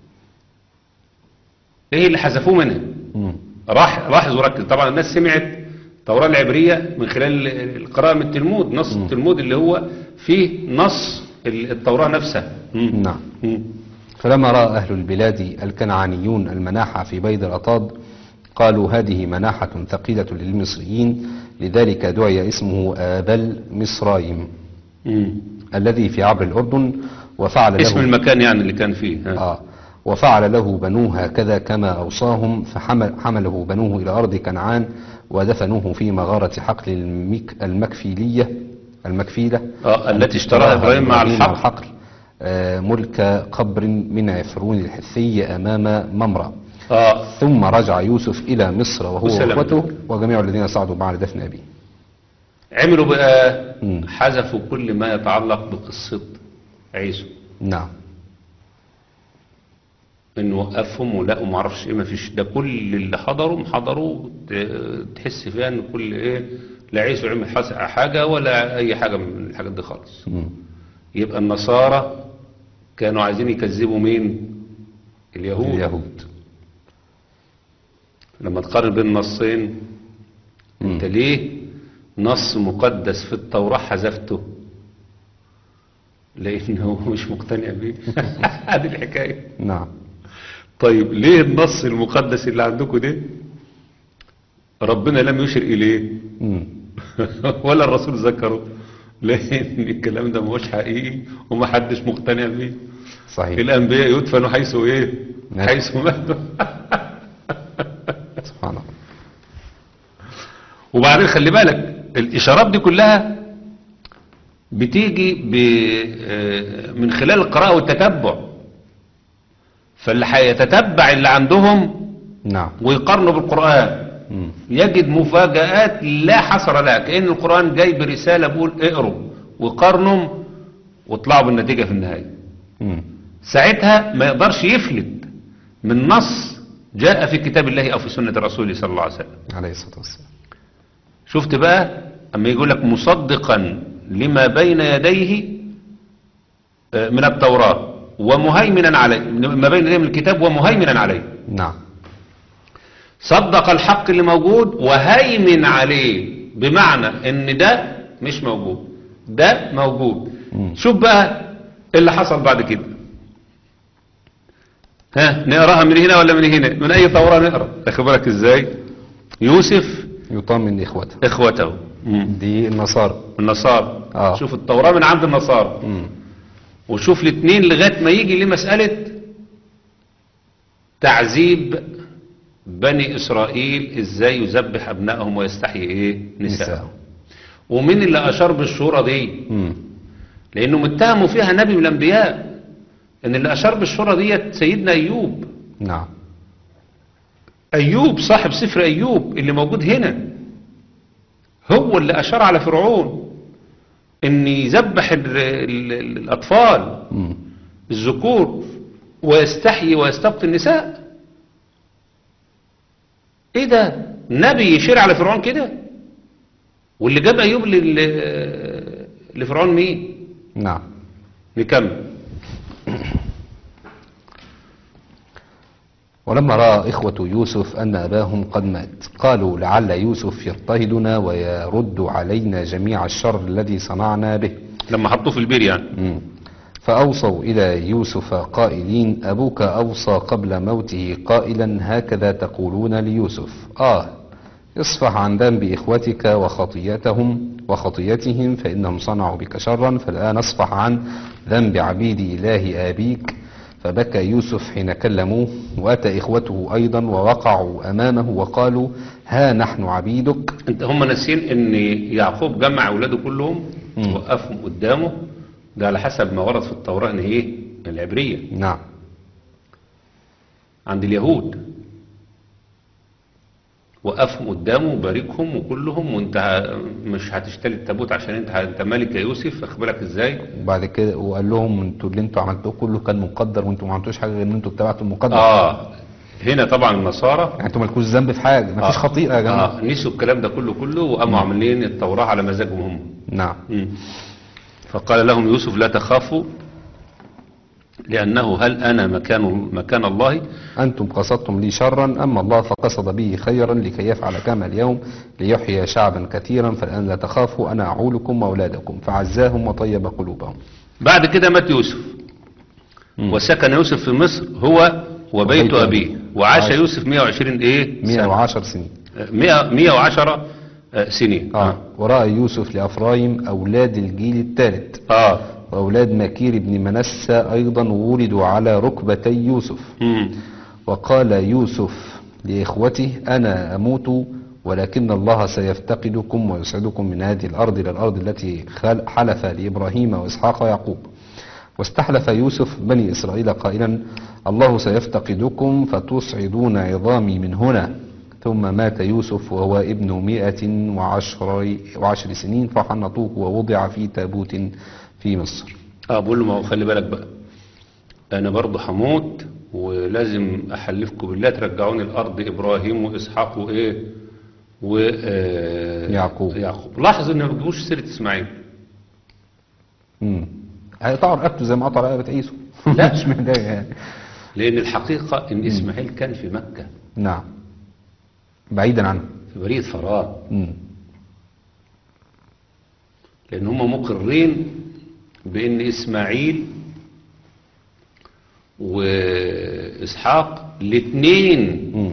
ايه اللي حذفوه منها مم. راح لاحظ وركز طبعا الناس سمعت التوراة العبرية من خلال القراءة من التلمود نص التلمود اللي هو فيه نص التوراة نفسها مم. نعم مم. فلما رأى أهل البلاد الكنعانيون المناحة في بيد الأطاد قالوا هذه مناحة ثقيلة للمصريين لذلك دعي اسمه آبل مصرايم مم. الذي في عبر الأردن وفعل له اسم المكان يعني اللي كان فيه ها. آه وفعل له بنوه هكذا كما أوصاهم فحمل حمله بنوه إلى أرض كنعان ودفنوه في مغارة حقل المك المكفيلية المكفيلة آه، التي اشتراها إبراهيم مع الحقل. الحقل آه، ملك قبر من عفرون الحثي أمام ممرة اه ثم رجع يوسف إلى مصر وهو وسلم. وأخوته وجميع الذين صعدوا بعد دفن أبيه عملوا بقى مم. حذفوا كل ما يتعلق بقصة عيسو نعم انه وقفهم ولقوا ما اعرفش ايه ما فيش ده كل اللي حضروا حضروا ت- تحس فيها ان كل ايه لا عيسو عمل حس- حاجة ولا اي حاجة من الحاجات دي خالص مم. يبقى النصارى كانوا عايزين يكذبوا مين اليهود, اليهود لما تقارن بين النصين انت ليه نص مقدس في التوراة حذفته لانه مش مقتنع بيه هذه الحكاية نعم طيب ليه النص المقدس اللي عندكم ده ربنا لم يشر اليه مم. ولا الرسول ذكره لان الكلام ده مش حقيقي ومحدش مقتنع بيه صحيح الانبياء يدفنوا حيث ايه نعم. حيث ماتوا سبحان الله وبعدين خلي بالك الاشارات دي كلها بتيجي ب آه، من خلال القراءة والتتبع فاللي هيتتبع اللي عندهم نعم ويقارنه بالقرآن مم. يجد مفاجآت لا حصر لها كأن القرآن جاي برسالة بيقول اقروا وقارنوا واطلعوا بالنتيجة في النهاية مم. ساعتها ما يقدرش يفلت من نص جاء في كتاب الله أو في سنة رسوله صلى الله عليه وسلم عليه الصلاة والسلام شفت بقى أما يقول لك مصدقا لما بين يديه آه، من التوراة ومهيمنا عليه ما بين يديه من الكتاب ومهيمنا عليه نعم صدق الحق اللي موجود وهيمن عليه بمعنى ان ده مش موجود ده موجود مم. شوف بقى اللي حصل بعد كده ها نقراها من هنا ولا من هنا من اي توراة نقرا تاخد بالك ازاي يوسف يطمن إخوته اخوته مم. دي النصارى النصارى آه. شوف التوراة من عند النصارى مم. وشوف الاثنين لغاية ما يجي لمسألة تعذيب بني إسرائيل إزاي يذبح أبنائهم ويستحيي إيه نساءهم نساء ومين اللي أشار بالشورى دي مم. لأنه متهموا فيها نبي من الأنبياء إن اللي أشار بالشورى ديت سيدنا أيوب نعم أيوب صاحب سفر أيوب اللي موجود هنا هو اللي أشار على فرعون إن يذبح ال- ال- ال- الأطفال مم. الذكور ويستحيي ويستبقي النساء ايه ده نبي يشير على فرعون كده واللي جاب أيوب لل- لفرعون مين نعم نكمل ولما رأى إخوة يوسف أن أباهم قد مات قالوا لعل يوسف يضطهدنا ويرد علينا جميع الشر الذي صنعنا به لما حطوه في البير يعني مم. فأوصوا إلى يوسف قائلين أبوك أوصى قبل موته قائلا هكذا تقولون ليوسف آه اصفح عن ذنب إخوتك وخطيتهم وخطيتهم فإنهم صنعوا بك شرا فالآن اصفح عن ذنب عبيد إله آبيك فبكى يوسف حين كلموه وأتى إخوته أيضا ووقعوا أمامه وقالوا ها نحن عبيدك انت هم ناسيين ان يعقوب جمع اولاده كلهم مم. وقفهم قدامه ده على حسب ما ورد في التوراة ان ايه العبرية نعم عند اليهود وقفهم قدامه وباركهم وكلهم وانت ه- مش هتشتري التابوت عشان انت ه- انت ملك يا يوسف واخد بالك ازاي وبعد كده وقال لهم انتوا اللي انتوا عملتوه كله كان مقدر وانتوا ما عملتوش حاجه غير ان انتوا اتبعتوا المقدر اه هنا طبعا النصارى يعني انتوا مالكوش ذنب في حاجه مفيش آه. خطيئه يا جماعه اه نسوا الكلام ده كله كله وقاموا عاملين التوراة على مزاجهم هم نعم مم. فقال لهم يوسف لا تخافوا لأنه هل أنا مكان مكان الله انتم قصدتم لي شرا اما الله فقصد به خيرا لكي يفعل كما اليوم ليحيي شعبا كثيرا فالان لا تخافوا انا اعولكم واولادكم فعزاهم وطيب قلوبهم بعد كده مات يوسف مم. وسكن يوسف في مصر هو وبيت وبيت أبيه أبيه. وعاش عاش. يوسف 120 إيه 110 سنين 100 110 آه، سنين اه وراى يوسف لافرايم اولاد الجيل الثالث آه. واولاد مكير بن منسى ايضا ولدوا على ركبتي يوسف مم. وقال يوسف لإخوته أنا أموت ولكن الله سيفتقدكم ويسعدكم من هذه الأرض إلى الأرض التي خل- حلف لإبراهيم وإسحاق ويعقوب واستحلف يوسف بني إسرائيل قائلا الله سيفتقدكم فتصعدون عظامي من هنا ثم مات يوسف وهو ابن مئة وعشر, وعشر سنين فحنطوه ووضع في تابوت في مصر اه بقول له ما هو خلي بالك بقى انا برضه هموت ولازم احلفكم بالله ترجعوني الارض ابراهيم واسحاق وايه و آه، يعقوب. يعقوب لاحظ ان ما بيجيبوش سيره اسماعيل امم هيقطع رقبته زي ما قطع رقبة عيسو لا. مش محتاج يعني لان الحقيقه ان اسماعيل كان في مكه نعم بعيدا عنه في بريه فراغ مم. لان هم مقرين بان اسماعيل واسحاق الاثنين مم.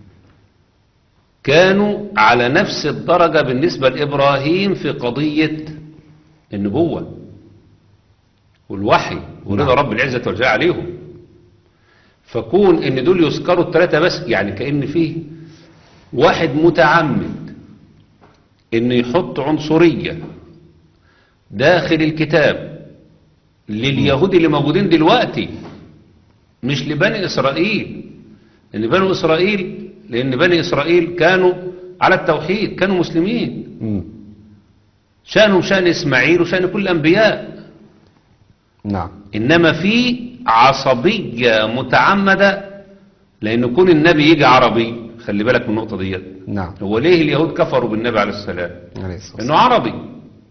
كانوا على نفس الدرجة بالنسبة لإبراهيم في قضية النبوة والوحي ورضا نعم. رب العزة والجلال عليهم فكون ان دول يذكروا الثلاثة بس يعني كأن فيه واحد متعمد انه يحط عنصرية داخل الكتاب لليهود اللي موجودين دلوقتي مش لبني إسرائيل لأن بني إسرائيل لأن بني إسرائيل كانوا على التوحيد كانوا مسلمين مم. شأنهم شأن إسماعيل وشأن كل الأنبياء نعم إنما في عصبية متعمدة لأن كون النبي يجي عربي خلي بالك من النقطة ديت نعم هو ليه اليهود كفروا بالنبي عليه السلام عليه الصلاة لأنه والسلام عربي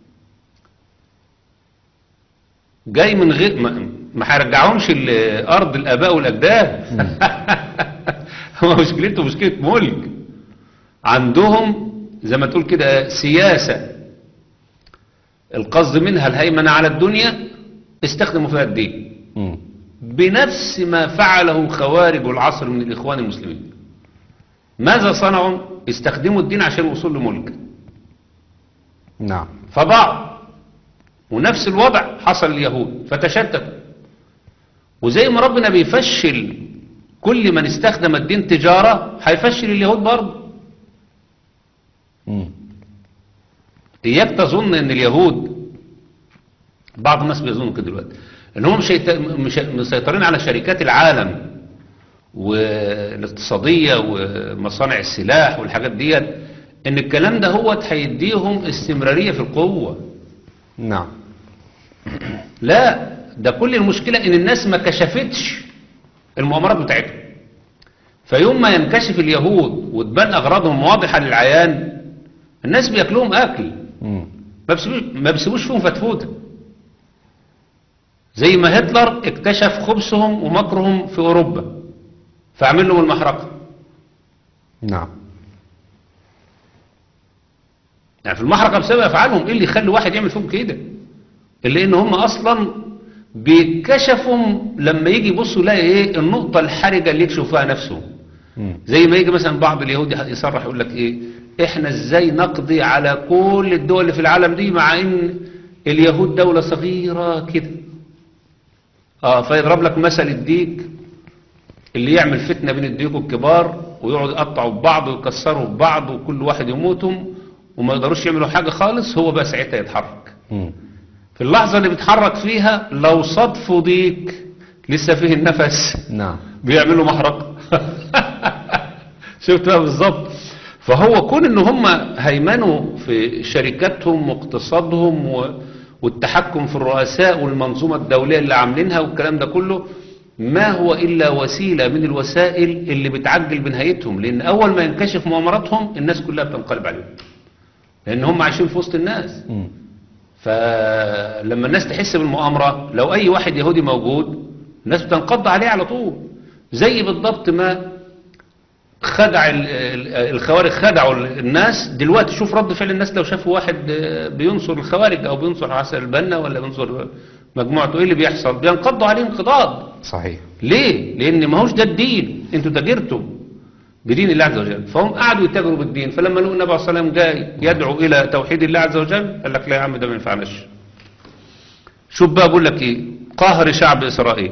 جاي من غير ما, ما هيرجعهمش لأرض الآباء والأجداد هو مشكلته مشكلة ملك عندهم زي ما تقول كده سياسة القصد منها الهيمنة على الدنيا استخدموا فيها الدين مم. بنفس ما فعله خوارج العصر من الإخوان المسلمين ماذا صنعوا استخدموا الدين عشان الوصول لملك نعم فضاعوا ونفس الوضع حصل لليهود فتشتتوا وزي ما ربنا بيفشل كل من استخدم الدين تجارة هيفشل اليهود برضه مم. إياك تظن ان اليهود بعض الناس بيظنوا كده دلوقتي ان هم مش هيت- مش مسيطرين على شركات العالم والاقتصادية ومصانع السلاح والحاجات ديت ان الكلام ده هو هيديهم استمرارية في القوة نعم لا ده كل المشكلة ان الناس ما كشفتش المؤامرات بتاعتهم فيوم ما ينكشف اليهود وتبان اغراضهم واضحة للعيان الناس بياكلوهم اكل مم. ما بيسيبوش ما بيسيبوش فيهم فتفوته زي ما هتلر اكتشف خبثهم ومكرهم في اوروبا فعمل لهم المحرقه نعم يعني في المحرقه بسبب افعالهم ايه اللي يخلي واحد يعمل فيهم كده اللي ان هم اصلا بيكشفهم لما يجي يبصوا يلاقي ايه النقطه الحرجه اللي يكشف فيها نفسهم مم. زي ما يجي مثلا بعض اليهود يصرح يقول لك ايه احنا ازاي نقضي على كل الدول اللي في العالم دي مع ان اليهود دولة صغيرة كده اه فيضرب لك مثل الديك اللي يعمل فتنة بين الديوك الكبار ويقعد يقطعوا ببعض ويكسروا ببعض وكل واحد يموتهم وما يقدروش يعملوا حاجة خالص هو بقى ساعتها يتحرك مم. في اللحظة اللي بيتحرك فيها لو صدفوا ديك لسه فيه النفس نعم بيعملوا محرقة شفت بقى بالظبط فهو كون ان هم هيمنوا في شركاتهم واقتصادهم و... والتحكم في الرؤساء والمنظومة الدولية اللي عاملينها والكلام ده كله ما هو إلا وسيلة من الوسائل اللي بتعجل بنهايتهم لأن أول ما ينكشف مؤامراتهم الناس كلها بتنقلب عليهم لأن هم عايشين في وسط الناس مم. فلما الناس تحس بالمؤامرة لو أي واحد يهودي موجود الناس بتنقض عليه على طول زي بالضبط ما خدع ال- ال- الخوارج خدعوا الناس دلوقتي شوف رد فعل الناس لو شافوا واحد آه، بينصر الخوارج أو بينصر عسل البنا ولا بينصر مجموعته إيه اللي بيحصل بينقضوا عليه انقضاض صحيح ليه؟ لأن ما هوش ده الدين انتوا تاجرتم بدين الله عز وجل فهم قعدوا يتاجروا بالدين فلما لقوا النبي عليه الصلاة والسلام جاي يدعو إلى توحيد الله عز وجل قال لك لا يا عم ده ما ينفعناش شوف بقى بقول لك ايه قهر شعب إسرائيل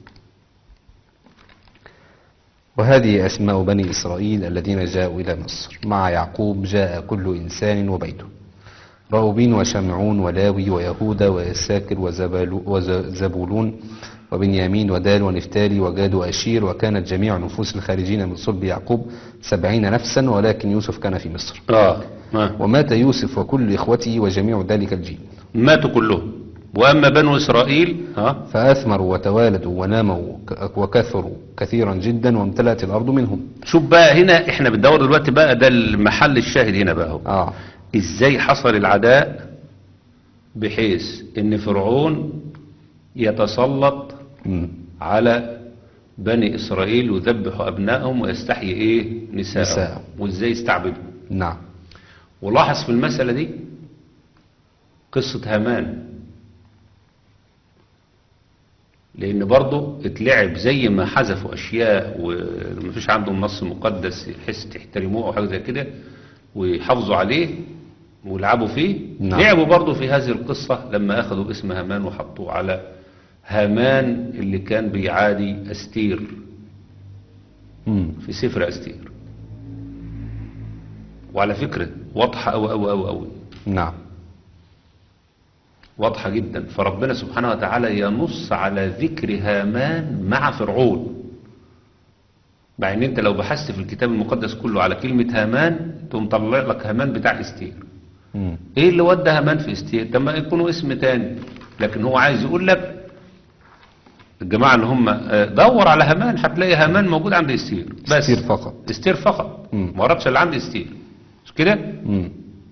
وهذه أسماء بني إسرائيل الذين جاءوا إلى مصر مع يعقوب جاء كل إنسان وبيته راوبين وشمعون ولاوي ويهودا ويساكر وزبالو- وزبولون وبنيامين ودال ونفتالي وجاد وأشير وكانت جميع نفوس الخارجين من صلب يعقوب سبعين نفسا ولكن يوسف كان في مصر اه ما. ومات يوسف وكل إخوته وجميع ذلك الجيل ماتوا كلهم وأما بنو إسرائيل ها فأثمروا وتوالدوا وناموا ك- وكثروا كثيرا جدا وامتلأت الأرض منهم شوف بقى هنا احنا بندور دلوقتي بقى ده المحل الشاهد هنا بقى هو آه ازاي حصل العداء بحيث ان فرعون يتسلط مم. على بني اسرائيل ويذبح ابنائهم ويستحيي ايه نساءهم نساءهم. وازاي يستعبدهم نعم ولاحظ في المسألة دي قصة هامان لأن برضه اتلعب زي ما حذفوا أشياء ومفيش عندهم نص مقدس يحس تحترموه أو حاجة زي كده ويحافظوا عليه ويلعبوا فيه نعم. لعبوا برضه في هذه القصة لما أخذوا اسم هامان وحطوه على هامان اللي كان بيعادي أستير مم. في سفر أستير وعلى فكرة واضحة أوي أوي أوي أوي نعم واضحة جدا فربنا سبحانه وتعالى ينص على ذكر هامان مع فرعون مع ان انت لو بحثت في الكتاب المقدس كله على كلمة هامان تقوم طلع لك هامان بتاع استير مم. ايه اللي ودى هامان في استير طب ما يكونوا اسم تاني لكن هو عايز يقول لك الجماعة اللي هم آه، دور على هامان هتلاقي هامان موجود عند استير بس استير فقط. استير فقط مم. ما وردش اللي عند استير مش كده مم.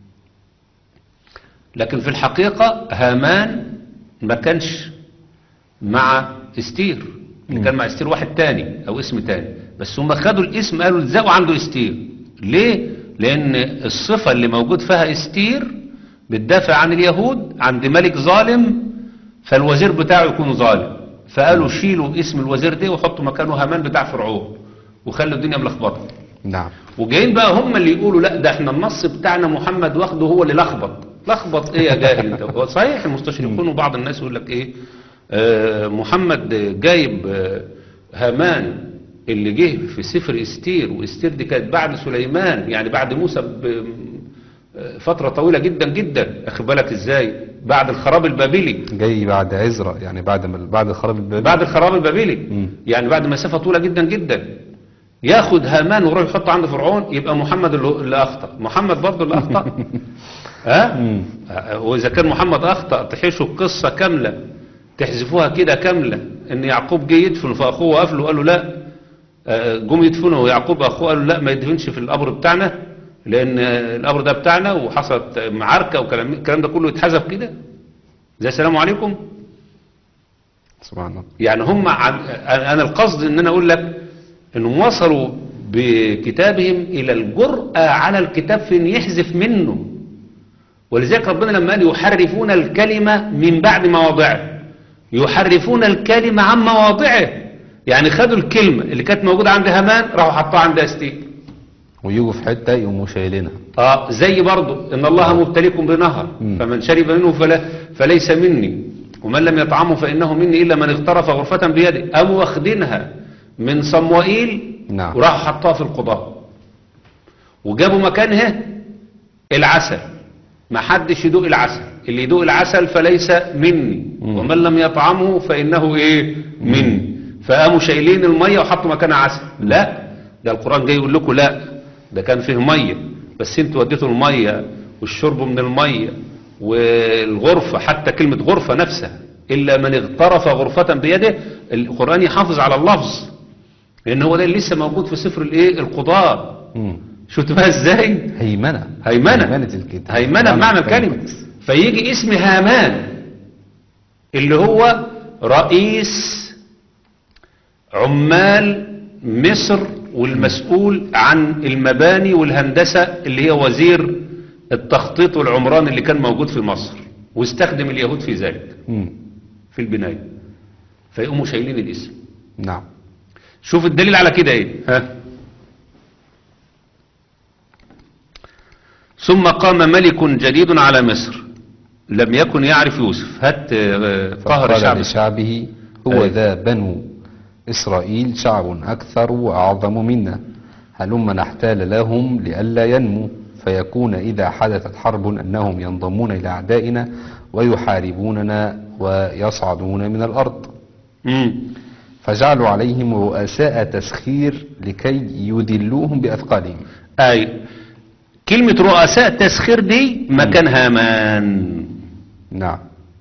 لكن في الحقيقة هامان ما كانش مع استير اللي كان مع استير واحد تاني او اسم تاني بس هم خدوا الاسم قالوا الزقوا عنده استير ليه لان الصفة اللي موجود فيها استير بتدافع عن اليهود عند ملك ظالم فالوزير بتاعه يكون ظالم فقالوا شيلوا اسم الوزير ده وحطوا مكانه هامان بتاع فرعون وخلوا الدنيا ملخبطه نعم وجايين بقى هم اللي يقولوا لا ده احنا النص بتاعنا محمد واخده هو اللي لخبط لخبط ايه يا جاهل انت هو صحيح المستشرقون وبعض الناس يقول لك ايه آه محمد جايب آه هامان اللي جه في سفر استير واستير دي كانت بعد سليمان يعني بعد موسى ب- آه، فترة طويلة جدا جدا اخد بالك ازاي بعد الخراب البابلي جاي بعد عزرا يعني بعد ما بعد الخراب البابلي بعد الخراب البابلي مم. يعني بعد مسافة طويلة جدا جدا ياخد هامان ويروح يحطه عند فرعون يبقى محمد اللي اللي اخطا محمد برضه اللي اخطا ها مم. آه، واذا كان محمد اخطا تحيشوا القصه كامله تحذفوها كده كامله ان يعقوب جه يدفن فاخوه وقف له قال له لا آه، جم يدفنوا ويعقوب اخوه قال له لا ما يدفنش في القبر بتاعنا لان الامر ده بتاعنا وحصلت معركة وكلام الكلام ده كله يتحذف كده زي السلام عليكم سبحان الله يعني هم عن انا القصد ان انا اقول لك انهم وصلوا بكتابهم الى الجرأة على الكتاب في ان يحذف منه ولذلك ربنا لما قال يحرفون الكلمة من بعد مواضعه يحرفون الكلمة عن مواضعه يعني خدوا الكلمة اللي كانت موجودة عند هامان راحوا حطوها عند استير ويجوا في حتة يقوموا شايلينها اه زي برضو ان الله مبتليكم بنهر مم. فمن شرب منه فلا فليس مني ومن لم يطعمه فانه مني الا من اغترف غرفة بيده قاموا واخدينها من صموئيل نعم. وراحوا حطوها في القضاء وجابوا مكانها العسل ما حدش يدوق العسل اللي يدوق العسل فليس مني مم. ومن لم يطعمه فانه ايه مني فقاموا شايلين الميه وحطوا مكانها عسل لا ده القران جاي يقول لكم لا ده كان فيه ميه بس انتوا وديتوا الميه والشرب من الميه والغرفه حتى كلمه غرفه نفسها الا من اغترف غرفه بيده القران يحافظ على اللفظ لان هو ده اللي لسه موجود في سفر الايه القضاء مم. شفت بقى ازاي هيمنة هيمنة هيمنة الكتاب هيمنة بمعنى الكلمة فيجي اسم هامان اللي هو رئيس عمال مصر والمسؤول عن المباني والهندسة اللي هي وزير التخطيط والعمران اللي كان موجود في مصر واستخدم اليهود في ذلك مم. في البناية فيقوموا شايلين الاسم نعم شوف الدليل على كده ايه ها ثم قام ملك جديد على مصر لم يكن يعرف يوسف هات آه، قهر فقال شعب لشعبه هو أي. ذا بنو إسرائيل شعب أكثر وأعظم منا هلم نحتال لهم لئلا ينموا فيكون إذا حدثت حرب أنهم ينضمون إلى أعدائنا ويحاربوننا ويصعدون من الأرض مم. فجعلوا عليهم رؤساء تسخير لكي يدلوهم بأثقالهم اي كلمة رؤساء تسخير دي مكان هامان نعم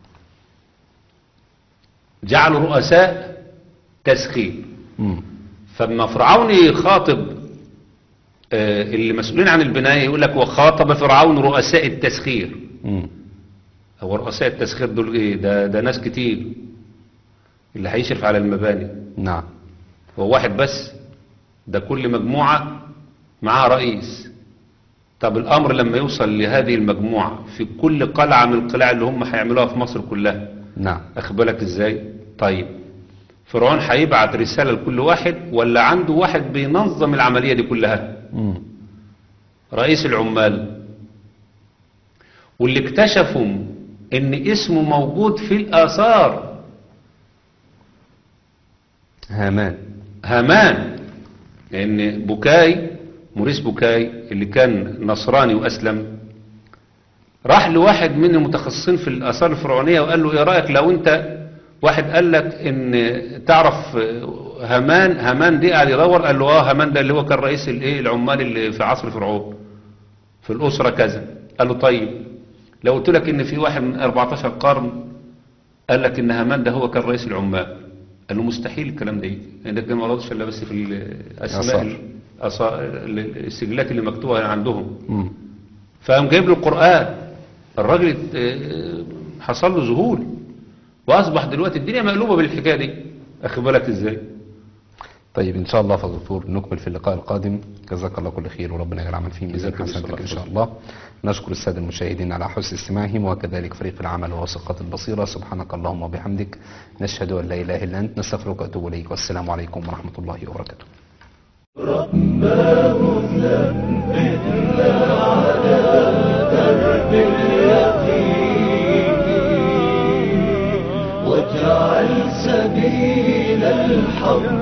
جعلوا رؤساء تسخير مم. فلما فرعون يخاطب آه، اللي مسؤولين عن البناية يقول لك وخاطب فرعون رؤساء التسخير مم. هو رؤساء التسخير دول ايه ده ده ناس كتير اللي هيشرف على المباني نعم هو واحد بس ده كل مجموعة معاها رئيس طب الامر لما يوصل لهذه المجموعة في كل قلعة من القلاع اللي هم هيعملوها في مصر كلها نعم اخد بالك ازاي طيب فرعون هيبعت رسالة لكل واحد ولا عنده واحد بينظم العملية دي كلها مم. رئيس العمال واللي اكتشفوا ان اسمه موجود في الاثار هامان هامان لان بوكاي موريس بوكاي اللي كان نصراني واسلم راح لواحد من المتخصصين في الاثار الفرعونيه وقال له ايه رايك لو انت واحد قال لك ان تعرف هامان هامان دي قاعد يدور قال له اه هامان ده اللي هو كان رئيس الايه العمال اللي في عصر فرعون في الاسره كذا قال له طيب لو قلت لك ان في واحد من 14 قرن قال لك ان هامان ده هو كان رئيس العمال قال له مستحيل الكلام ده يجي لان ده كان ما وردش الا بس في الاسماء آثار. الأصا- السجلات اللي مكتوبه عندهم مم. فقام جايب له القرآن الراجل اه، حصل له ذهول واصبح دلوقتي الدنيا مقلوبه بالحكايه دي اخد بالك ازاي طيب إن شاء الله فضل الدكتور نكمل في اللقاء القادم جزاك الله كل خير وربنا يجعل عمل فيه ميزان جزاك الله حسناتك خير. إن شاء الله نشكر السادة المشاهدين على حسن استماعهم وكذلك فريق العمل ووثيقة البصيرة سبحانك اللهم وبحمدك نشهد أن لا إله إلا أنت نستغفرك ونتوب إليك والسلام عليكم ورحمة الله وبركاته واجعل سبيل الحق